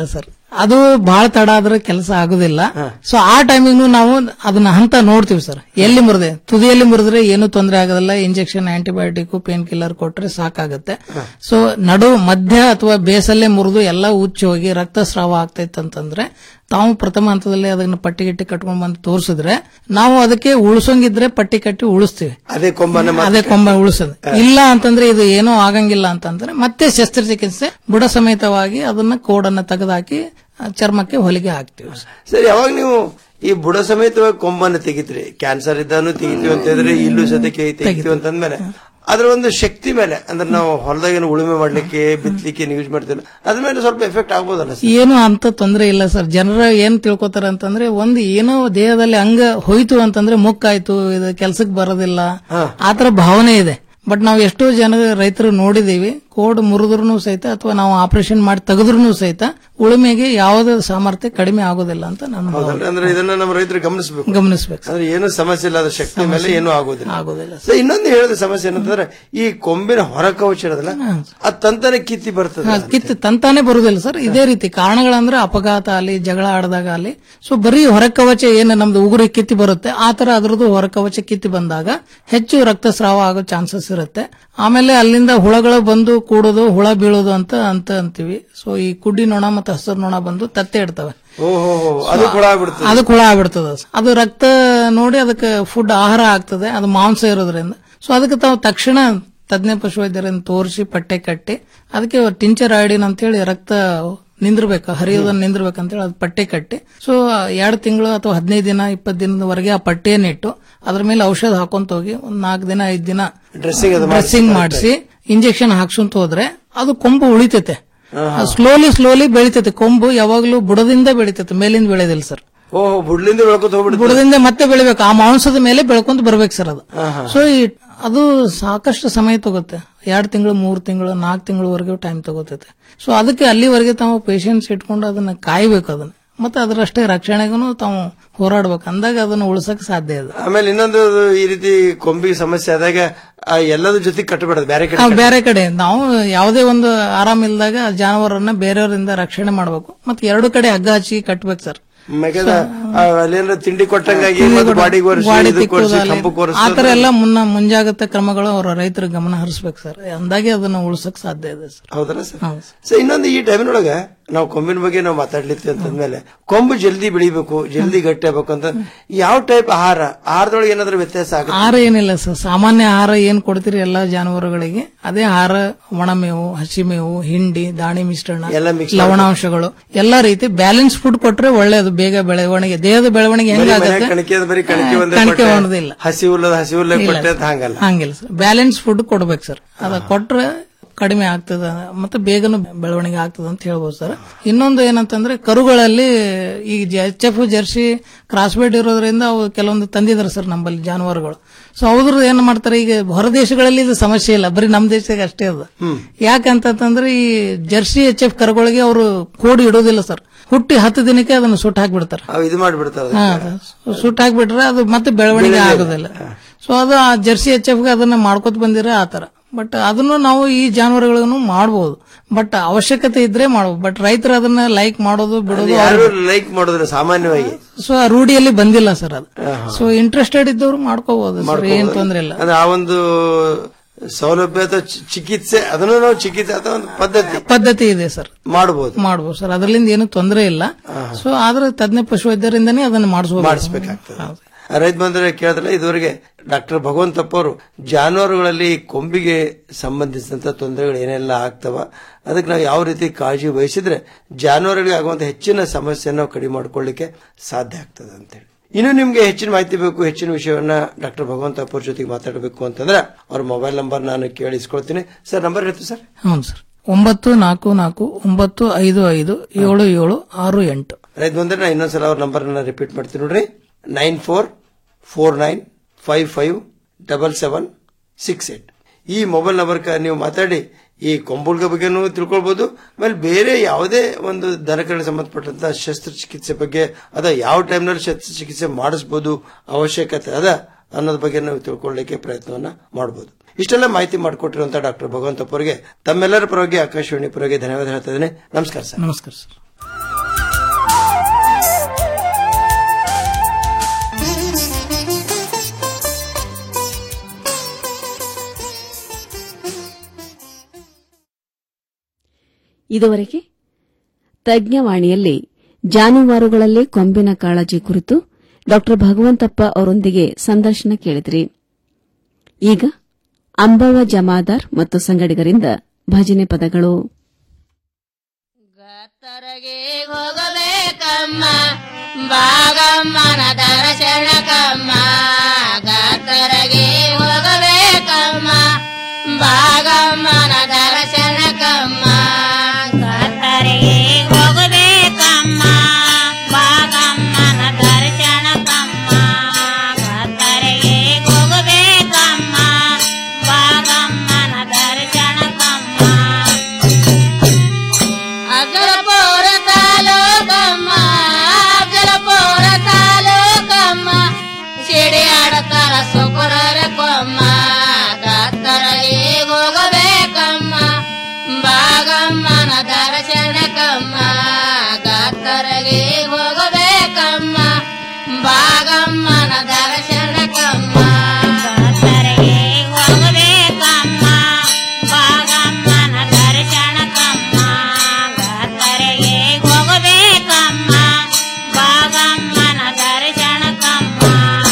ಅದು ಬಹಳ ತಡ ಆದ್ರೆ ಕೆಲಸ ಆಗುದಿಲ್ಲ ಸೊ ಆ ಟೈಮಿಂಗ್ ನಾವು ಅದನ್ನ ಹಂತ ನೋಡ್ತೀವಿ ಸರ್ ಎಲ್ಲಿ ಮುರಿದೆ ತುದಿಯಲ್ಲಿ ಮುರಿದ್ರೆ ಏನು ತೊಂದರೆ ಆಗೋದಿಲ್ಲ ಇಂಜೆಕ್ಷನ್ ಆಂಟಿಬಯೋಟಿಕ್ ಪೇನ್ ಕಿಲ್ಲರ್ ಕೊಟ್ರೆ ಸಾಕಾಗುತ್ತೆ ಸೊ ನಡು ಮಧ್ಯ ಅಥವಾ ಬೇಸಲ್ಲೇ ಮುರಿದು ಎಲ್ಲ ಉಚ್ಚಿ ಹೋಗಿ ರಕ್ತಸ್ರಾವ ಆಗ್ತೈತೆ ಅಂತಂದ್ರೆ ತಾವು ಪ್ರಥಮ ಹಂತದಲ್ಲಿ ಅದನ್ನ ಪಟ್ಟಿ ಗಿಟ್ಟಿ ಕಟ್ಕೊಂಡ್ ಬಂದು ತೋರಿಸಿದ್ರೆ ನಾವು ಅದಕ್ಕೆ ಉಳಿಸೋಂಗಿದ್ರೆ ಪಟ್ಟಿ ಕಟ್ಟಿ ಉಳಿಸ್ತೀವಿ ಅದೇ ಕೊಂಬನ ಅದೇ ಕೊಂಬ ಉಳಿಸೋದು ಇಲ್ಲ ಅಂತಂದ್ರೆ ಇದು ಏನೋ ಆಗಂಗಿಲ್ಲ ಅಂತಂದ್ರೆ ಮತ್ತೆ ಶಸ್ತ್ರಚಿಕಿತ್ಸೆ ಬುಡ ಸಮೇತವಾಗಿ ಅದನ್ನ ಕೋಡನ್ನ ತೆಗೆದಾಕಿ ಆ, ಚರ್ಮಕ್ಕೆ ಹೊಲಿಗೆ ಹಾಕ್ತೀವಿ ಸರಿ ಯಾವಾಗ ನೀವು ಈ ಬುಡ ಸಮೇತವಾಗಿ ಕೊಂಬನ್ನ ತೆಗಿತ್ರಿ ಕ್ಯಾನ್ಸರ್ ಇದ್ದಾನು ತೆಗಿತೀವಿ ಅಂತ ಹೇಳಿದ್ರೆ ಇಲ್ಲೂ ಸದ್ಯಕ್ಕೆ ತೆಗಿತೀವಿ ಅಂತಂದ್ಮೇಲೆ ಅದ್ರ ಒಂದು ಶಕ್ತಿ ಮೇಲೆ ಅಂದ್ರೆ ನಾವು ಹೊಲದಾಗ ಉಳುಮೆ ಮಾಡ್ಲಿಕ್ಕೆ ಬಿತ್ತಲಿಕ್ಕೆ ಯೂಸ್ ಮಾಡ್ತೀವಿ ಅದ್ರ ಮೇಲೆ ಸ್ವಲ್ಪ ಎಫೆಕ್ಟ್ ಆಗ್ಬೋದಲ್ಲ ಸರ್ ಏನು ಅಂತ ತೊಂದರೆ ಇಲ್ಲ ಸರ್ ಜನರ ಏನ್ ತಿಳ್ಕೊತಾರ ಅಂತಂದ್ರೆ ಒಂದು ಏನೋ ದೇಹದಲ್ಲಿ ಅಂಗ ಹೋಯ್ತು ಅಂತಂದ್ರೆ ಮುಕ್ಕಾಯ್ತು ಇದು ಕೆಲ್ಸಕ್ಕೆ ಬರೋದಿಲ್ಲ ಆತರ ಭಾವನೆ ಇದೆ ಬಟ್ ನಾವು ಎಷ್ಟೋ ಜನ ರೈತರು ನೋಡಿದೀವಿ ಕೋಡ್ ಮುರಿದ್ರು ಸಹಿತ ಅಥವಾ ನಾವು ಆಪರೇಷನ್ ಮಾಡಿ ತೆಗೆದ್ರು ಸಹಿತ ಉಳುಮೆಗೆ ಯಾವುದೇ ಸಾಮರ್ಥ್ಯ ಕಡಿಮೆ ಆಗೋದಿಲ್ಲ ಅಂತ ನನ್ನ ಭಾವನೆ. ಹೌದಲ್ಲ? ಅಂದ್ರೆ ಇದನ್ನ ನಮ್ಮ ರೈತರು ಗಮನಿಸಬೇಕು ಗಮನಿಸ್ಬೇಕು ಅಂದ್ರೆ ಏನು ಸಮಸ್ಯೆ ಇಲ್ಲ ಅದ್ರ ಶಕ್ತಿ ಮೇಲೆ ಏನು ಆಗೋದಿಲ್ಲ ಆಗೋದಿಲ್ಲ ಸೊ ಇನ್ನೊಂದು ಹೇಳಿದ ಸಮಸ್ಯೆ ಏನಂತಂದ್ರೆ ಈ ಕೊಂಬಿನ ಹೊರ ಕವಚ ಇರೋದಲ್ಲ ಅದು ತಂತಾನೆ ಕಿತ್ತಿ ಬರ್ತದೆ ಹಾ, ಕಿತ್ತು ತಂತಾನೆ ಬರುದಿಲ್ಲ ಸರ್ ಇದೇ ರೀತಿ ಕಾರಣಗಳಂದ್ರೆ ಅಪಘಾತ ಆಗಲಿ ಜಗಳ ಆಡಿದಾಗ ಆಗಲಿ ಸೊ ಬರೀ ಹೊರಕವಚ ಏನು ನಮ್ದು ಉಗುರು ಕಿತ್ತಿ ಬರುತ್ತೆ ಆ ತರ ಅದ್ರದ್ದು ಹೊರಕವಚ ಕಿತ್ತಿ ಬಂದಾಗ ಹೆಚ್ಚು ರಕ್ತಸ್ರಾವ ಆಗೋ ಚಾನ್ಸಸ್ ಇರುತ್ತೆ ಆಮೇಲೆ ಅಲ್ಲಿಂದ ಹುಳಗಳು ಬಂದು ಕೂಡೋದು ಹುಳ ಬೀಳೋದು ಅಂತ ಅಂತ ಅಂತೀವಿ ಸೊ ಈ ಕುಡ್ಡಿ ನೊಣ ಮತ್ತೆ ಹಸಿರು ನೊಣ ಬಂದು ತತ್ತೆ ಇಡ್ತವೆ ಓಹೋ ಅದು ಕೂಡ ಆಗ್ಬಿಡ್ತದೆ ಅದು ಹುಳ ಆಗ್ಬಿಡ್ತದೆ ಅದು ರಕ್ತ ನೋಡಿ ಅದಕ್ಕೆ ಫುಡ್ ಆಹಾರ ಆಗ್ತದೆ ಅದು ಮಾಂಸ ಇರೋದ್ರಿಂದ ಸೊ ಅದಕ್ಕೆ ತಾವು ತಕ್ಷಣ ತಜ್ಞ ಪಶುವೈದ್ಯರನ್ನು ತೋರಿಸಿ ಪಟ್ಟೆ ಕಟ್ಟಿ ಅದಕ್ಕೆ ಟಿಂಚರ್ ಐಡಿನ್ ಅಂತೇಳಿ ರಕ್ತ ನಿಂದಿರ್ಬೇಕು ಹರಿಯೋದನ್ನ ನಿಂದಿರ್ಬೇಕಂತೇಳಿ ಅದು ಪಟ್ಟೆ ಕಟ್ಟಿ ಸೊ ಎರಡು ತಿಂಗಳು ಅಥವಾ ಹದಿನೈದು ದಿನ ಇಪ್ಪತ್ತು ದಿನದವರೆಗೆ ಆ ಪಟ್ಟೆಯನ್ನು ಇಟ್ಟು ಅದ್ರ ಮೇಲೆ ಔಷಧ ಹಾಕೊಂತ ಹೋಗಿ ಒಂದ್ ನಾಲ್ಕು ದಿನ ಐದು ದಿನ ಡ್ರೆಸ್ಸಿಂಗ್ ಅದು ಡ್ರೆಸ್ಸಿಂಗ್ ಮಾಡಿಸಿ ಇಂಜೆಕ್ಷನ್ ಹಾಕ್ಸೊಂತ ಹೋದ್ರೆ ಅದು ಕೊಂಬು ಉಳಿತೈತೆ ಸ್ಲೋಲಿ ಸ್ಲೋಲಿ ಬೆಳಿತೈತೆ ಕೊಂಬು ಯಾವಾಗ್ಲೂ ಬುಡದಿಂದ ಬೆಳಿತೈತೆ ಮೇಲಿಂದ ಬೆಳೆದಿಲ್ಲ ಸರ್ ಓಹೋ ಬುಡ್ಲಿಂದ ಬೆಳ್ಕೊತ ಹೋಗ್ಬಿಡುತ್ತೆ ಬುಡದಿಂದ ಮತ್ತೆ ಬೆಳಿಬೇಕು ಆ ಮಾಂಸದ ಮೇಲೆ ಬೆಳ್ಕೊಂತ ಬರ್ಬೇಕು ಸರ್ ಅದು ಸೊ ಈ ಅದು ಸಾಕಷ್ಟು ಸಮಯ ತಗುತ್ತೆ ಎರಡು ತಿಂಗಳು ಮೂರು ತಿಂಗಳು ನಾಲ್ಕು ತಿಂಗಳವರೆಗೂ ಟೈಮ್ ತಗೋತೈತೆ ಸೊ ಅದಕ್ಕೆ ಅಲ್ಲಿವರೆಗೆ ತಾವು ಪೇಷನ್ಸ್ ಇಟ್ಕೊಂಡು ಅದನ್ನ ಕಾಯ್ಬೇಕು ಅದನ್ನ ಮತ್ತೆ ಅದರಷ್ಟೇ ರಕ್ಷಣೆಗೂ ತಾವು ಹೋರಾಡ್ಬೇಕು ಅಂದಾಗ ಅದನ್ನ ಉಳಿಸಕ್ ಸಾಧ್ಯ ಇದೆ ಆಮೇಲೆ ಇನ್ನೊಂದು ಈ ರೀತಿ ಕೊಂಬಿಗೆ ಸಮಸ್ಯೆ ಆದಾಗ ಆ ಎಲ್ಲದ್ರ ಜೊತೆ ಕಟ್ಟಬಿಡೋದು ಬೇರೆ ಕಡೆ ಆ, ಬೇರೆ ಕಡೆ ನಾವು ಯಾವುದೇ ಒಂದು ಆರಾಮಿಲ್ದಾಗ ಜಾನುವಾರನ್ನ ಬೇರೆಯವರಿಂದ ರಕ್ಷಣೆ ಮಾಡಬೇಕು ಮತ್ತೆ ಎರಡು ಕಡೆ ಹಗ್ಗ ಹಚ್ಚಿ ಕಟ್ಬೇಕು ಸರ್ ಮೆಗದ ಅಲ್ಲೇನಾರ ತಿಂಡಿ ಕೊಟ್ಟಂಗಾಗಿ ಮತ್ತೆ ಬಾಡಿಗೆ ಒರೆಸಿ ಬಾಡಿ ಇದಕ್ಕೆ ಒರೆಸಿ ತಿಕ್ಕೋದಾಗ್ಲಿ. ಕಂಪಕ್ಕೆ ಒರೆಸಿ ಆ ತರ ಎಲ್ಲ ಮುನ್ನ ಮುಂಜಾಗ್ರತೆ ಕ್ರಮಗಳು ಅವರ ರೈತರ ಗಮನ ಹರಿಸ್ಬೇಕು ಸರ್ ಅಂದಾಗೆ ಅದನ್ನ ಉಳಿಸಕ್ ಸಾಧ್ಯ ಇದೆ ಸರ್ ಹೌದಲ್ಲ ಸರ್ ಸೊ ಇನ್ನೊಂದು ಈ ಟೈಮಿನೊಳಗ ನಾವು ಕೊಂಬಿನ ಬಗ್ಗೆ ನಾವು ಮಾತಾಡ್ಲಿತ್ತೀವಿ ಅಂತಂದ್ಮೇಲೆ ಕೊಂಬು ಜಲ್ದಿ ಬೆಳಿಬೇಕು ಜಲ್ದಿ ಗಟ್ಟಿ ಆಗ್ಬೇಕು ಅಂತ ಯಾವ ಟೈಪ್ ಆಹಾರ ಆಹಾರದೊಳಗೆ ಏನಾದ್ರೂ ವ್ಯತ್ಯಾಸ ಆಗುತ್ತೆ ಆಹಾರ ಏನಿಲ್ಲ ಸರ್ ಸಾಮಾನ್ಯ ಆಹಾರ ಏನ್ ಕೊಡ್ತೀರಿ ಎಲ್ಲಾ ಜಾನುವಾರುಗಳಿಗೆ ಅದೇ ಆಹಾರ ಒಣಮೇವು ಹಸಿಮೇವು ಹಿಂಡಿ ದಾಣಿ ಮಿಶ್ರಣ ಎಲ್ಲ mix ಲವಣಾಂಶಗಳು ಎಲ್ಲಾ ರೀತಿ ಬ್ಯಾಲೆನ್ಸ್ ಫುಡ್ ಕೊಟ್ರೆ ಒಳ್ಳೇದು ಬೇಗ ಬೆಳವಣಿಗೆ ದೇಹದ ಬೆಳವಣಿಗೆ ಬರೀ ಹೆಂಗಾಗುತ್ತೆ ಮನ್ಯಾಗ ಕಣಕಿ ಅದ್ ಬರೀ ಕಣಕಿ ಒಂದೇ ಕಣಕಿ ಕೊಟ್ಟೆ, ಒಣದಿಲ್ಲ ಹಸಿ ಹುಲ್ಲದ ಹಸಿ ಹುಲ್ಲ ಇಲ್ಲ ಕೊಟ್ಟೆ ಅಂತ ಸರ್. ಹಂಗಲ್ಲ ಹಂಗಿಲ್ಲ ಸರ್ ಬ್ಯಾಲೆನ್ಸ್ ಫುಡ್ ಕೊಡ್ಬೇಕು ಸರ್ ಅದ ಕೊಟ್ರೆ ಕಡಿಮೆ ಆಗ್ತದ ಮತ್ತೆ ಬೇಗನು ಬೆಳವಣಿಗೆ ಆಗ್ತದ ಅಂತ ಹೇಳ್ಬೋದು ಸರ್ ಇನ್ನೊಂದು ಏನಂತಂದ್ರೆ ಕರುಗಳಲ್ಲಿ ಈ H F jersey cross bred ಇರೋದ್ರಿಂದ ಅವು ಕೆಲವೊಂದು ತಂದಿದ್ದಾರೆ ಸರ್ ನಮ್ಮಲ್ಲಿ ಜಾನುವಾರುಗಳು ಸೊ ಅವ್ರದ್ದು ಏನ್ ಮಾಡ್ತಾರೆ ಈಗ ಹೊರ ದೇಶಗಳಲ್ಲಿ ಇದು ಸಮಸ್ಯೆ ಇಲ್ಲ ಬರೀ ನಮ್ಮ ದೇಶಕ್ಕೆ ಅಷ್ಟೇ ಅದು ಯಾಕಂತಂದ್ರೆ ಈ ಜರ್ಸಿ ಎಚ್ ಎಫ್ ಕರುಗಳಿಗೆ ಅವರು ಕೋಡಿ ಇಡೋದಿಲ್ಲ ಸರ್ ಹುಟ್ಟಿ ಹತ್ತು ದಿನಕ್ಕೆ ಅದನ್ನು ಸುಟ್ಟು ಹಾಕ್ಬಿಡ್ತಾರೆ ಅವು ಇದು ಮಾಡ್ಬಿಡ್ತಾವ ಹಾ, ಅದು ಸುಟ್ಟು ಹಾಕ್ಬಿಟ್ರೆ ಅದು ಮತ್ತೆ ಬೆಳವಣಿಗೆ ಆಗೋದಿಲ್ಲ ಸೊ ಅದು ಆ ಜರ್ಸಿ ಎಚ್ ಎಫ್ ಅದನ್ನ ಮಾಡ್ಕೊತ ಬಂದಿರ ಆತರ ಬಟ್ ಅದನ್ನು ನಾವು ಈ ಜಾನುವಾರುಗಳನ್ನು ಮಾಡಬಹುದು ಬಟ್ ಅವಶ್ಯಕತೆ ಇದ್ರೆ ಮಾಡಬಹುದು ಬಟ್ ರೈತರು ಅದನ್ನ ಲೈಕ್ ಮಾಡೋದು ಬಿಡೋದು ಯಾರು ಲೈಕ್ ಮಾಡೋದಿಲ್ಲ ಸಾಮಾನ್ಯವಾಗಿ ಸೊ ಆ ರೂಢಿಯಲ್ಲಿ ಬಂದಿಲ್ಲ ಸರ್ ಅದು ಸೊ ಇಂಟ್ರೆಸ್ಟೆಡ್ ಇದ್ದವರು ಮಾಡ್ಕೋಬಹುದು ಸರ್ ಏನ್ ತೊಂದ್ರೆ ಇಲ್ಲ ಅಂದ್ರೆ ಆ ಒಂದು ಸೌಲಭ್ಯ ಅಥವಾ ಚಿ- ಚಿಕಿತ್ಸೆ ಅದನ್ನು ನಾವು ಚಿಕಿತ್ಸೆ ಅಥವಾ ಒಂದು ಪದ್ಧತಿ ಪದ್ಧತಿ ಇದೆ ಸರ್ ಮಾಡಬಹುದು ಮಾಡಬಹುದು ಸರ್ ಅದರಿಂದ ಏನು ತೊಂದರೆ ಇಲ್ಲ ಸೊ ಆದ್ರೆ ತಜ್ಞ ಪಶುವೈದ್ಯರಿಂದನೇ ಅದನ್ನ ಮಾಡಿಸಬಹುದು ಮಾಡಿಸ್ಬೇಕಾಗ್ತದೆ ರೈತ ಬಂದ್ರೆ ಕೇಳಿದ್ರೆ ಇದುವರೆಗೆ ಡಾಕ್ಟರ್ ಭಗವಂತಪ್ಪ ಅವರು ಜಾನುವಾರುಗಳಲ್ಲಿ ಕೊಂಬಿಗೆ ಸಂಬಂಧಿಸಿದಂತ ತೊಂದರೆಗಳು ಏನೆಲ್ಲ ಆಗ್ತವ ಅದಕ್ಕೆ ನಾವು ಯಾವ ರೀತಿ ಕಾಳಜಿ ವಹಿಸಿದ್ರೆ ಜಾನುವಾರುಗಳಿಗೆ ಆಗುವಂತ ಹೆಚ್ಚಿನ ಸಮಸ್ಯೆ ನಾವು ಕಡಿಮೆ ಮಾಡ್ಕೊಳ್ಳಿಕ್ಕೆ ಸಾಧ್ಯ ಆಗ್ತದೆ ಅಂತೇಳಿ ಇನ್ನು ನಿಮ್ಗೆ ಹೆಚ್ಚಿನ ಮಾಹಿತಿ ಬೇಕು ಹೆಚ್ಚಿನ ವಿಷಯವನ್ನ ಡಾಕ್ಟರ್ ಭಗವಂತಪ್ಪ ಅವ್ರ ಜೊತೆಗೆ ಮಾತಾಡಬೇಕು ಅಂತಂದ್ರೆ ಅವ್ರ ಮೊಬೈಲ್ ನಂಬರ್ ನಾನು ಕೇಳಿಸ್ಕೊಳ್ತೀನಿ ಸರ್ ನಂಬರ್ ಹೇಳ್ತೀವಿ ಸರ್ ಹೌದು ಸರ್ ಒಂಬತ್ತು ನಾಲ್ಕು ನಾಲ್ಕು ಒಂಬತ್ತು ಐದು ಐದು ಏಳು ಏಳು ಆರು ಎಂಟು ರೈತ ಬಂದ್ರೆ ನಾ ಇನ್ನೊಂದ್ಸಲ ಅವ್ರ ನಂಬರ್ ರಿಪೀಟ್ ಮಾಡ್ತೀನಿ ನೋಡ್ರಿ nine four four nine five five double seven six eight ಈ ಮೊಬೈಲ್ ನಂಬರ್ ನೀವು ಮಾತಾಡಿ ಈ ಕೊಂಬುಲ್ಗ ಬಗ್ಗೆನೂ ತಿಳ್ಕೊಳ್ಬಹುದು ಆಮೇಲೆ ಬೇರೆ ಯಾವುದೇ ಒಂದು ದನಕರಣ ಸಂಬಂಧಪಟ್ಟಂತ ಶಸ್ತ್ರಚಿಕಿತ್ಸೆ ಬಗ್ಗೆ ಅದ ಯಾವ ಟೈಮ್ನಲ್ಲಿ ಶಸ್ತ್ರಚಿಕಿತ್ಸೆ ಮಾಡಿಸಬಹುದು ಅವಶ್ಯಕತೆ ಅದ ಅನ್ನೋದ್ರ ಬಗ್ಗೆ ನಾವು ತಿಳ್ಕೊಳ್ಳಿಕ್ಕೆ ಪ್ರಯತ್ನವನ್ನ ಮಾಡಬಹುದು ಇಷ್ಟೆಲ್ಲ ಮಾಹಿತಿ ಮಾಡಿಕೊಟ್ಟಿರುವಂತ ಡಾಕ್ಟರ್ ಭಗವಂತಪ್ಪ ಅವರಿಗೆ ತಮ್ಮೆಲ್ಲರ ಪರವಾಗಿ ಆಕಾಶವಾಣಿ ಪರವಾಗಿ ಧನ್ಯವಾದ ಹೇಳ್ತಾ ಇದ್ದೇನೆ ನಮಸ್ಕಾರ ಸರ್ ನಮಸ್ಕಾರ ಸರ್ ಇದುವರೆಗೆ ತಜ್ಞವಾಣಿಯಲ್ಲಿ ಜಾನುವಾರುಗಳಲ್ಲಿ ಕೊಂಬಿನ ಕಾಳಜಿ ಕುರಿತು ಡಾ ಭಗವಂತಪ್ಪ ಅವರೊಂದಿಗೆ ಸಂದರ್ಶನ ಕೇಳಿದ್ರಿ ಈಗ ಅಂಬವ ಜಮಾದಾರ್ ಮತ್ತು ಸಂಗಡಿಗರಿಂದ ಭಜನೆ ಪದಗಳು ಹೋಗಬೇಕಮ್ಮ ಬಾಗಮ್ಮನ ದರ್ಶನಕಮ್ಮ ಗಾತರಗೆ ಹೋಗಬೇಕಮ್ಮ ಬಾಗಮ್ಮನ ದರ್ಶನಕಮ್ಮ ಗಾತರಗೆ ಹೋಗಬೇಕಮ್ಮ ಬಾಗಮ್ಮನ ದರ್ಶನಕಮ್ಮ ಗಾತರಗೆ ಹೋಗಬೇಕಮ್ಮ ಬಾಗಮ್ಮನ ದರ್ಶನಕಮ್ಮ ಅಗಲಪುರ ತಾಲೂಕಮ್ಮ ಅಗಲಪುರ ತಾಲೂಕಮ್ಮ ಸಿಡಿ ಆಡತಾರ ಸುಕುರರ ಕೊಮ್ಮ ಗಾತರಗೆ ಹೋಗಬೇಕಮ್ಮ ಬಾಗಮ್ಮನ ದರ್ಶನಕಮ್ಮ ಗಾತರಗೆ ಹೋಗಬೇಕಮ್ಮ ಬಾಗಮ್ಮನ ದರ್ಶನಕಮ್ಮ ಗಾತರಗೆ ಹೋಗಬೇಕಮ್ಮ ಬಾಗಮ್ಮನ ದರ್ಶನಕಮ್ಮ ಗಾತರಗೆ ಹೋಗಬೇಕಮ್ಮ ಬಾಗಮ್ಮನ ದರ್ಶನಕಮ್ಮ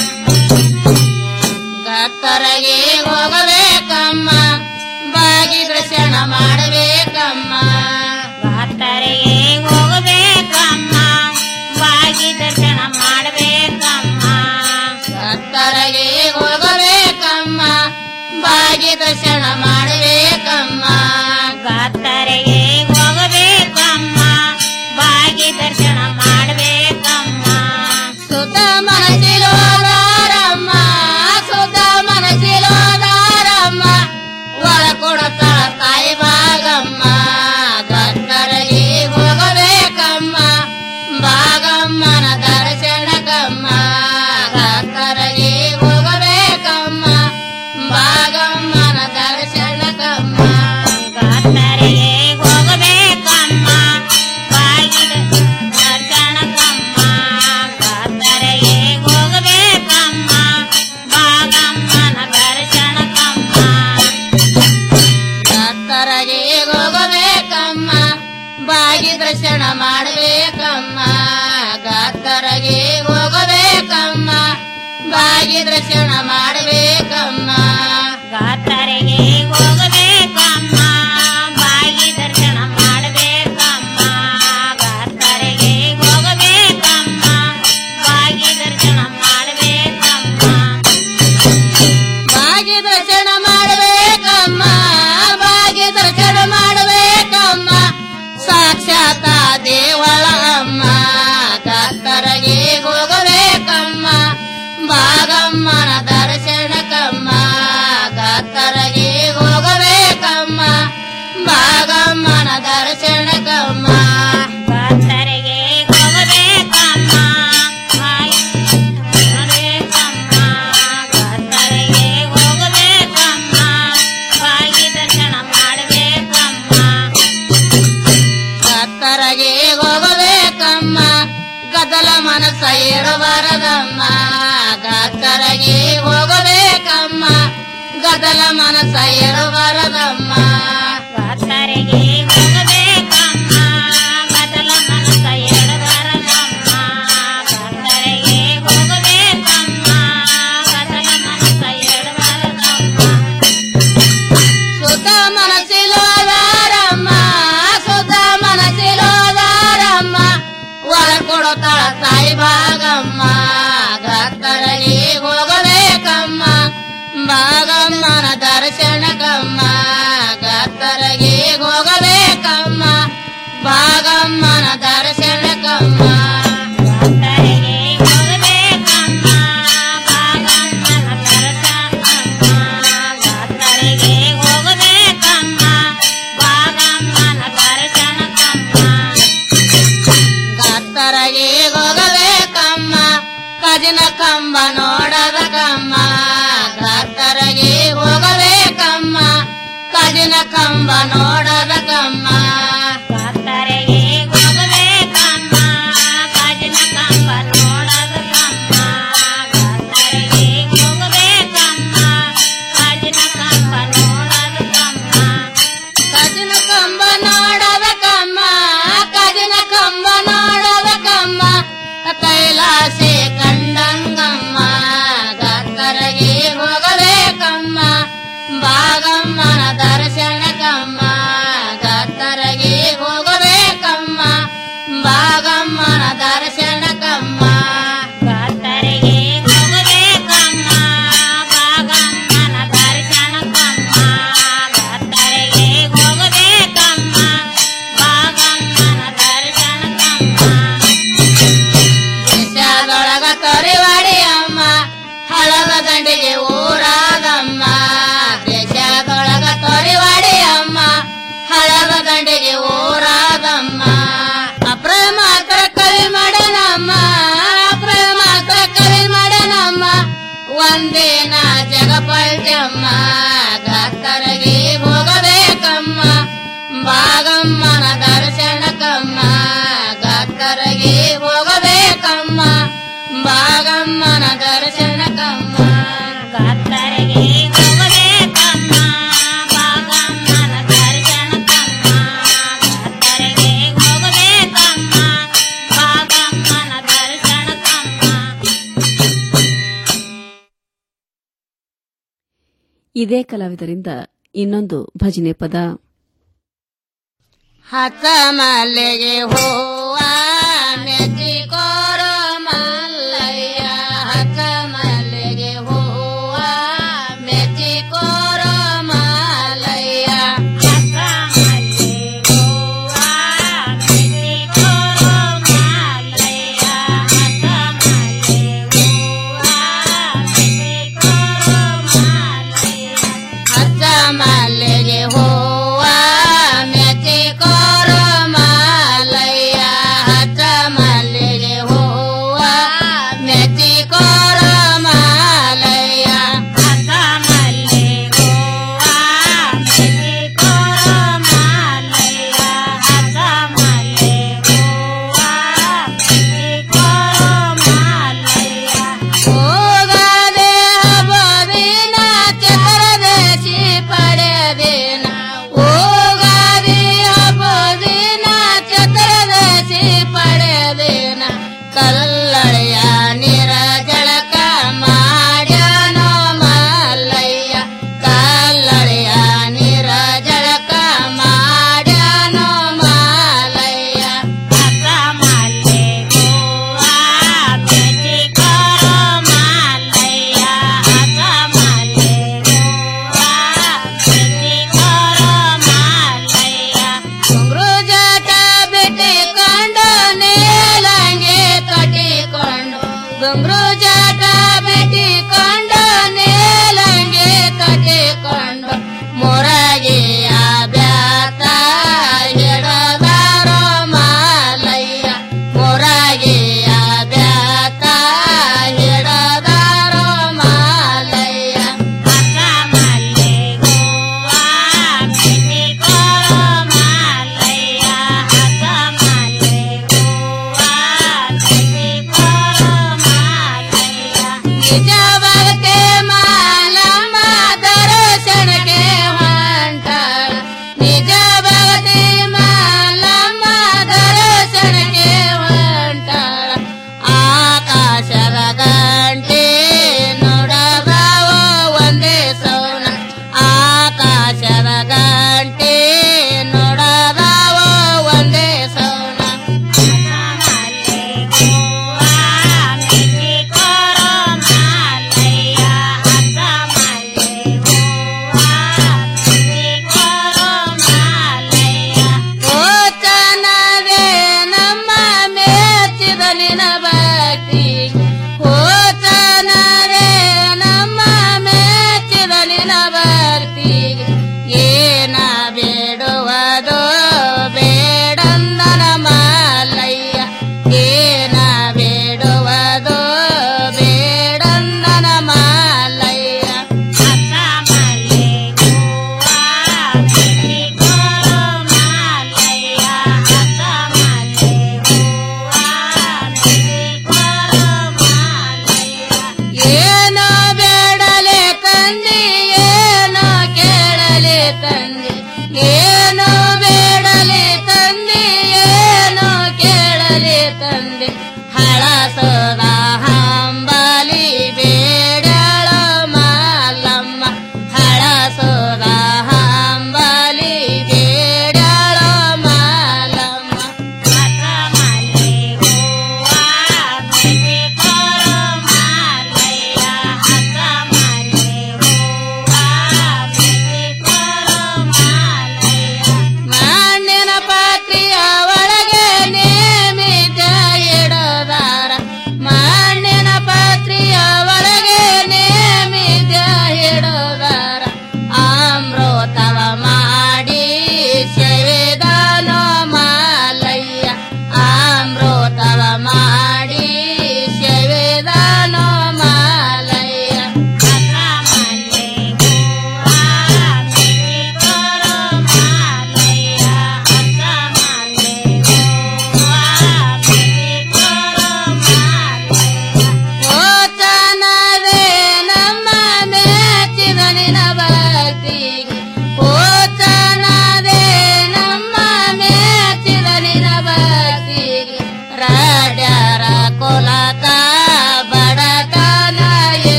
ಗಾತರಗೆ ಹೋಗಬೇಕಮ್ಮ ಬಾಗಿ ದರ್ಶನ ಮಾಡಬೇಕಮ್ಮ ಗಾತರಗೆ ಹೋಗಬೇಕಮ್ಮ ಬಾಗಿ ದರ್ಶನ ಮಾಡಬೇಕಮ್ಮ ಗಾತರಗೆ ಹೋಗಬೇಕಮ್ಮ ಬಾಗಿ ದರ್ಶನ ಮಾಡಬೇಕಮ್ಮ ಗಾತರಗೆ ಹೋಗಬೇಕಮ್ಮ ಬಾಗಿ ದರ್ಶನ ಮಾಡಬೇಕಮ್ಮ ಸುತ ಮನಸಿಲೋದಾರಮ್ಮ ಸುತ ಮನಸಿಲೋದಾರಮ್ಮ ಒಳ ಕೊಡತಾಳ ತಾಯಿ ಭಾಗಮ್ಮ ಗತ್ತರಗೆ ಹೋಗಬೇಕಮ್ಮ ಭಾಗಮ್ಮನ ದರ್ಶನಕಮ್ಮ ಗತ್ತರಗೆ ಹೋಗಬೇಕಮ್ಮ ಭಾಗಮ್ಮನ ದರ್ಶನಕಮ್ಮ ಗತ್ತರಗೆ ಹೋಗಬೇಕಮ್ಮ ಬಾಗಿದ ದರ್ಶನಕಮ್ಮ ಗತ್ತರಗೆ ಹೋಗಬೇಕಮ್ಮ ಭಾಗಮ್ಮನ ದರ್ಶನಕಮ್ಮ ಗತ್ತರಗೆ ಹೋಗಬೇಕಮ್ಮ ಬಾಗಿ ದರ್ಶನ ಮಾಡಬೇಕಮ್ಮ ಗತ್ತರಗೆ ಹೋಗಬೇಕಮ್ಮ ಬಾಗಿ ದರ್ಶನ ಮಾಡಬೇಕಮ್ಮ ಗಾತರೆಗೆ ಹೋಗಬೇಕಮ್ಮ ಬಾಗಿ ದರ್ಶನ ಮಾಡಬೇಕಮ್ಮ ಗಾತರೆಗೆ ಹೋಗಬೇಕಮ್ಮ ಬಾಗಿ ದರ್ಶನ ಮಾಡಬೇಕಮ್ಮ ಬಾಗಿ ದರ್ಶನ ಮಾಡಬೇಕಮ್ಮ ಬಾಗಿ ದರ್ಶನ ಮಾಡಬೇಕಮ್ಮ ಸಾಕ್ಷಾತ ದೇವಳ ಅಮ್ಮ ಕತ್ತರಗೆ ಹೋಗಬೇಕಮ್ಮ ಭಾಗಮ್ಮನ ದರ್ಶನಕಮ್ಮ ಕತ್ತರಗೆ ಹೋಗಬೇಕಮ್ಮ ಭಾಗಮ್ಮನ ದರ್ಶನಕಮ್ಮ ಕತ್ತರಗೆ ಹೋಗಬೇಕಮ್ಮ ಹೋಗಬೇಕಮ್ಮ ಕತ್ತರಗೆ ಹೋಗಬೇಕಮ್ಮ ಬಾಗಿ ದರ್ಶನ ಮಾಡಬೇಕಮ್ಮ ಕತ್ತರಗೆ ಹೋಗಬೇಕಮ್ಮ ಗದಲ ಮನಸ್ಸ ಏರಬಾರದಮ್ಮ ಕತ್ತರಗೆ ಹೋಗಬೇಕಮ್ಮ ಗದಲ ಮನಸ್ಸ ಏರಬಾರದಮ್ಮ ಕತ್ತರಗೆ ಹೋಗಬೇಕಮ್ಮ ಗದಲ ಮನಸ್ಸ ಏರಬಾರದಮ್ಮ ಕತ್ತರಗೆ ಹೋಗಬೇಕಮ್ಮ ಗದಲ ಮನಸ್ಸ ಏರಬಾರದಮ್ಮ ಸುತ ಮನಸ್ಸಿಲೋದಾರಮ್ಮ ಸುತ ಮನಸ್ಸಿಲೋದಾರಮ್ಮ ಒಳ ಕೊಡತಾಳ ತಾಯಿ ಭಾಗಮ್ಮ ಗತ್ತರಗೆ ಹೋಗಬೇಕಮ್ಮ ಭಾಗಮ್ಮನ ದರ್ಶನಕಮ್ಮ ಗತ್ತರಗೆ ಹೋಗಬೇಕಮ್ಮ ಭಾಗಮ್ಮನ ದರ್ಶನಕಮ್ಮ ಗತ್ತರಗೆ ಹೋಗಬೇಕಮ್ಮ ಭಾಗಮ್ಮನ ದರ್ಶನಕಮ್ಮ ಗತ್ತರಗೆ ಹೋಗಬೇಕಮ್ಮ ಭಾಗಮ್ಮನ ದರ್ಶನಕಮ್ಮ ಗತ್ತರಗೆ ಹೋಗಬೇಕಮ್ಮ ಕಜಿನ ಕಂಬ ನೋಡಬೇಕಮ್ಮ ಗತ್ತರಗೆ ಹೋಗಬೇಕಮ್ಮ ಕಜಿನ ಕಂಬ ನೋಡಬೇಕಮ್ಮ ಗತ್ತರಗೆ ಹೋಗಬೇಕಮ್ಮ ಕಜಿನ ಕಂಬ ನೋಡಬೇಕಮ್ಮ ಗತ್ತರಗೆ ಹೋಗಬೇಕಮ್ಮ ಕಜಿನ ಕಂಬ ನೋಡಬೇಕಮ್ಮ ಕಜಿನ ಕಂಬ ನೋಡಬೇಕಮ್ಮ ದಂಡಿಗೆ ಊರಾಗಮ್ಮ ದೇಶದೊಳಗ ತೊರಿವಾಡಿ ಅಮ್ಮ ಹಳವ ದಂಡಿಗೆ ಊರಾಗಮ್ಮ ಅಪ್ರಮಾತ್ರ ಕವಿ ಮಾಡನಮ್ಮ ಅಪ್ರಮಾತ್ರ ಕವಿ ಮಾಡನಮ್ಮ ಒಂದಿನ ಜಗಪಲ್ಟಮ್ಮ ಗಾತರಗೆ ಹೋಗಬೇಕಮ್ಮ ಬಾಗಮ್ಮನ ದರ್ಶನಕ್ಕಮ್ಮ ಗಾತರಗೆ ಹೋಗಬೇಕಮ್ಮ ಬಾಗಮ್ಮನ ದರ್ಶನಕ್ಕಮ್ಮ ಗಾತರಗೆ ಹೋಗಬೇಕಮ್ಮ ಬಾಗಮ್ಮನ ದರ್ಶನಕ್ಕಮ್ಮ ಗಾತರಗೆ ಹೋಗಬೇಕಮ್ಮ ಬಾಗಮ್ಮನ ದರ್ಶನಕ್ಕಮ್ಮ ಇದೇ ಕಲಾವಿದರಿಂದ ಇನ್ನೊಂದು ಭಜನೆ ಪದ ಹತ್ತ ಮಲ್ಲಿಗೆ ಹೂವ ಮೆಚ್ಚಿಕೋರ ಮಲ್ಲಯ್ಯ ಹತ್ತ ಮಲ್ಲಿಗೆ ಹೂವ ಮೆಚ್ಚಿಕೋರ ಮಲ್ಲಯ್ಯ ಹತ್ತ ಮಲ್ಲಿಗೆ ಹೂವ ಮೆಚ್ಚಿಕೋರ ಮಲ್ಲಯ್ಯ ಹತ್ತ ಮಲ್ಲಿಗೆ ಹೂವ ಮೆಚ್ಚಿಕೋರ ಮಲ್ಲಯ್ಯ ಹತ್ತ ಮಲ್ಲಿಗೆ ಹೂವ ಮೆಚ್ಚಿಕೋರ ಮಾಲಯ್ಯ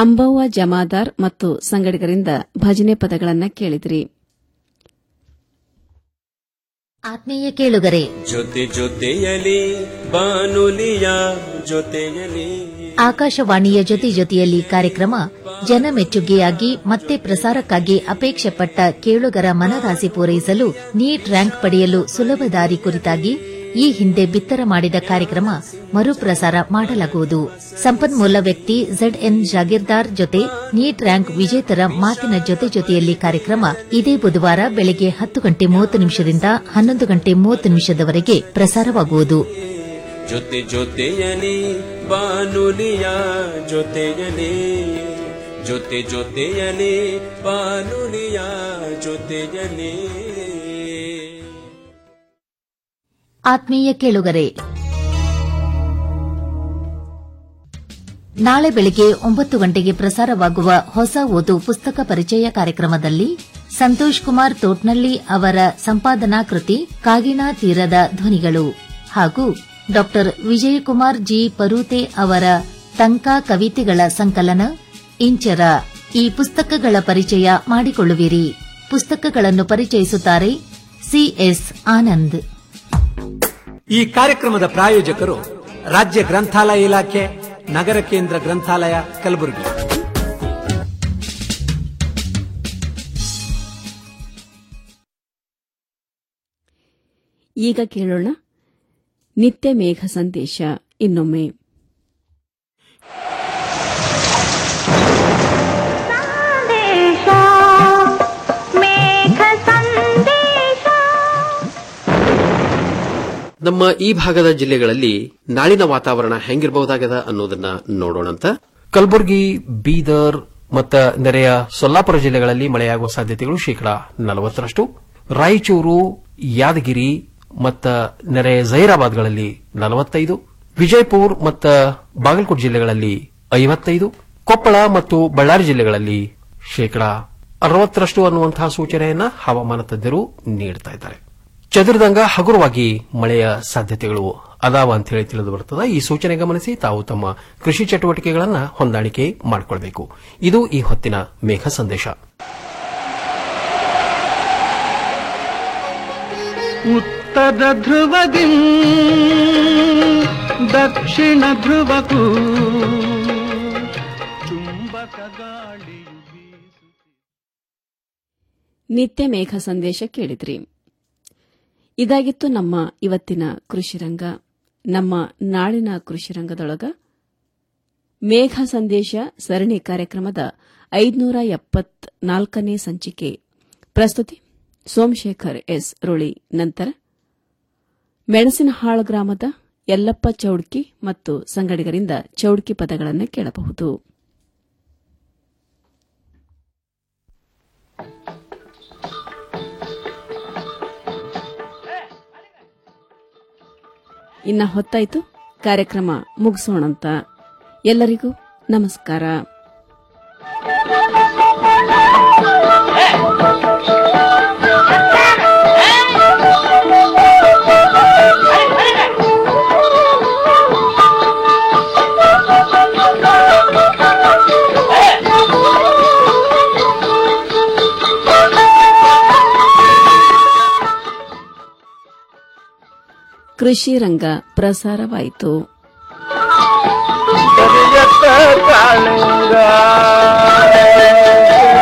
ಅಂಬವ್ವ ಜಮಾದಾರ್ ಮತ್ತು ಸಂಗಡಿಗರಿಂದ ಭಜನೆ ಪದಗಳನ್ನು ಕೇಳಿದ್ರಿ ಆತ್ಮೀಯ ಕೇಳುಗರೆ ಜೊತೆ ಜೊತೆಯಲಿ ಬಾನುಲಿಯ ಜೊತೆಯಲಿ ಆಕಾಶವಾಣಿಯ ಜೊತೆ ಜೊತೆಯಲ್ಲಿ ಕಾರ್ಯಕ್ರಮ ಜನಮೆಚ್ಚುಗೆಯಾಗಿ ಮತ್ತೆ ಪ್ರಸಾರಕ್ಕಾಗಿ ಅಪೇಕ್ಷೆ ಪಟ್ಟ ಕೇಳುಗರ ಮನರಾಸಿ ಪೂರೈಸಲು ನೀಟ್ ರ್ಯಾಂಕ್ ಪಡೆಯಲು ಸುಲಭ ದಾರಿ ಕುರಿತಾಗಿ ಈ ಹಿಂದೆ ಬಿತ್ತರ ಮಾಡಿದ ಕಾರ್ಯಕ್ರಮ ಮರುಪ್ರಸಾರ ಮಾಡಲಾಗುವುದು ಸಂಪನ್ಮೂಲ ವ್ಯಕ್ತಿ ಝೆಡ್ಎನ್ ಜಾಗೀರ್ದಾರ್ ಜೊತೆ ನೀಟ್ ರ್ಯಾಂಕ್ ವಿಜೇತರ ಮಾತಿನ ಜೊತೆ ಜೊತೆಯಲ್ಲಿ ಕಾರ್ಯಕ್ರಮ ಇದೇ ಬುಧವಾರ ಬೆಳಗ್ಗೆ ಹತ್ತು ಗಂಟೆ ಮೂವತ್ತು ನಿಮಿಷದಿಂದ ಹನ್ನೊಂದು ಗಂಟೆ ಮೂವತ್ತು ನಿಮಿಷದವರೆಗೆ ಪ್ರಸಾರವಾಗುವುದು ಜೊತೆ ಜೊತೆಯಲಿ ಬಾನುಲಿಯ ಜೊತೆಯಲಿ ಜೊತೆ ಜೊತೆಯಲಿ ಬಾನುಲಿಯ ಜೊತೆಯಲಿ ಆತ್ಮೀಯ ಕೇಳುಗರೆ ನಾಳೆ ಬೆಳಗ್ಗೆ ಒಂಬತ್ತು ಗಂಟೆಗೆ ಪ್ರಸಾರವಾಗುವ ಹೊಸ ಓದು ಪುಸ್ತಕ ಪರಿಚಯ ಕಾರ್ಯಕ್ರಮದಲ್ಲಿ ಸಂತೋಷ್ ಕುಮಾರ್ ತೋಟ್ನಳ್ಳಿ ಅವರ ಸಂಪಾದನಾ ಕೃತಿ ಕಾಗಿಣ ತೀರದ ಧ್ವನಿಗಳು ಹಾಗೂ ಡಾ ವಿಜಯಕುಮಾರ್ ಜಿ ಪರೂತೆ ಅವರ ತಂಕ ಕವಿತೆಗಳ ಸಂಕಲನ ಇಂಚರ ಈ ಪುಸ್ತಕಗಳ ಪರಿಚಯ ಮಾಡಿಕೊಳ್ಳುವಿರಿ ಪುಸ್ತಕಗಳನ್ನು ಪರಿಚಯಿಸುತ್ತಾರೆ ಸಿಎಸ್ ಆನಂದ್ ಈ ಕಾರ್ಯಕ್ರಮದ ಪ್ರಾಯೋಜಕರು ರಾಜ್ಯ ಗ್ರಂಥಾಲಯ ಇಲಾಖೆ ನಗರ ಕೇಂದ್ರ ಗ್ರಂಥಾಲಯ ಕಲಬುರಗಿ ಈಗ ಕೇಳೋಣ ನಿತ್ಯ ಮೇಘ ಸಂದೇಶ ಇನ್ನೊಮ್ಮೆ ನಮ್ಮ ಈ ಭಾಗದ ಜಿಲ್ಲೆಗಳಲ್ಲಿ ನಾಳಿನ ವಾತಾವರಣ ಹೆಂಗಿರಬಹುದಾಗದ ಅನ್ನೋದನ್ನ ನೋಡೋಣಂತ ಕಲಬುರಗಿ ಬೀದರ್ ಮತ್ತ ನೆರೆಯ ಸೊಲ್ಲಾಪುರ ಜಿಲ್ಲೆಗಳಲ್ಲಿ ಮಳೆಯಾಗುವ ಸಾಧ್ಯತೆಗಳು ಶೇಕಡಾ ನಲವತ್ತರಷ್ಟು ರಾಯಚೂರು ಯಾದಗಿರಿ ಮತ್ತ ನೆರೆಯ ಜೈರಾಬಾದ್ಗಳಲ್ಲಿ ನಲವತ್ತೈದು ವಿಜಯಪುರ ಮತ್ತ ಬಾಗಲಕೋಟೆ ಜಿಲ್ಲೆಗಳಲ್ಲಿ ಐವತ್ತೈದು ಕೊಪ್ಪಳ ಮತ್ತು ಬಳ್ಳಾರಿ ಜಿಲ್ಲೆಗಳಲ್ಲಿ ಶೇಕಡಾ ಅರವತ್ತರಷ್ಟು ಅನ್ನುವಂತಹ ಸೂಚನೆಯನ್ನ ಹವಾಮಾನ ತಜ್ಞರು ನೀಡುತ್ತಾ ಇದ್ದಾರೆ ಚದುರಿದಂಗ ಹಗುರವಾಗಿ ಮಳೆಯ ಸಾಧ್ಯತೆಗಳು ಅದಾವ ಅಂತ ಹೇಳಿ ತಿಳಿದು ಬರುತ್ತದೆ ಈ ಸೂಚನೆ ಗಮನಿಸಿ ತಾವು ತಮ್ಮ ಕೃಷಿ ಚಟುವಟಿಕೆಗಳನ್ನು ಹೊಂದಾಣಿಕೆ ಮಾಡಿಕೊಳ್ಬೇಕು ಇದು ಈ ಹೊತ್ತಿನ ಮೇಘ ಸಂದೇಶ ಉತ್ತರ ಧ್ರುವದಿ ದಕ್ಷಿಣ ಧ್ರುವಕ್ಕೂ ಚುಂಬಕ ಗಾಳಿಯು ನಿತ್ಯ ಮೇಘ ಸಂದೇಶ ಕೇಳಿದ್ರಿ ಇದಾಗಿತ್ತು ನಮ್ಮ ಇವತ್ತಿನ ಕೃಷಿರಂಗ ನಮ್ಮ ನಾಳಿನ ಕೃಷಿರಂಗದೊಳಗ ಮೇಘ ಸಂದೇಶ ಸರಣಿ ಕಾರ್ಯಕ್ರಮದ ಐದುನೂರ ಎಪ್ಪತ್ನಾಲ್ಕನೇ ಸಂಚಿಕೆ ಪ್ರಸ್ತುತಿ ಸೋಮಶೇಖರ್ ಎಸ್ ರುಳಿ ನಂತರ ಮೆಣಸಿನಹಾಳು ಗ್ರಾಮದ ಯಲ್ಲಪ್ಪ ಚೌಡ್ಕಿ ಮತ್ತು ಸಂಗಡಿಗರಿಂದ ಚೌಡ್ಕಿ ಪದಗಳನ್ನು ಕೇಳಬಹುದು ಇನ್ನ ಹೊತ್ತಾಯ್ತು ಕಾರ್ಯಕ್ರಮ ಮುಗಿಸೋಣಂತ ಎಲ್ಲರಿಗೂ ನಮಸ್ಕಾರ ಕೃಷಿ ರಂಗ ಪ್ರಸಾರವಾಯಿತು ಕರಿಯತ್ತ ಕಾಳಿಂಗ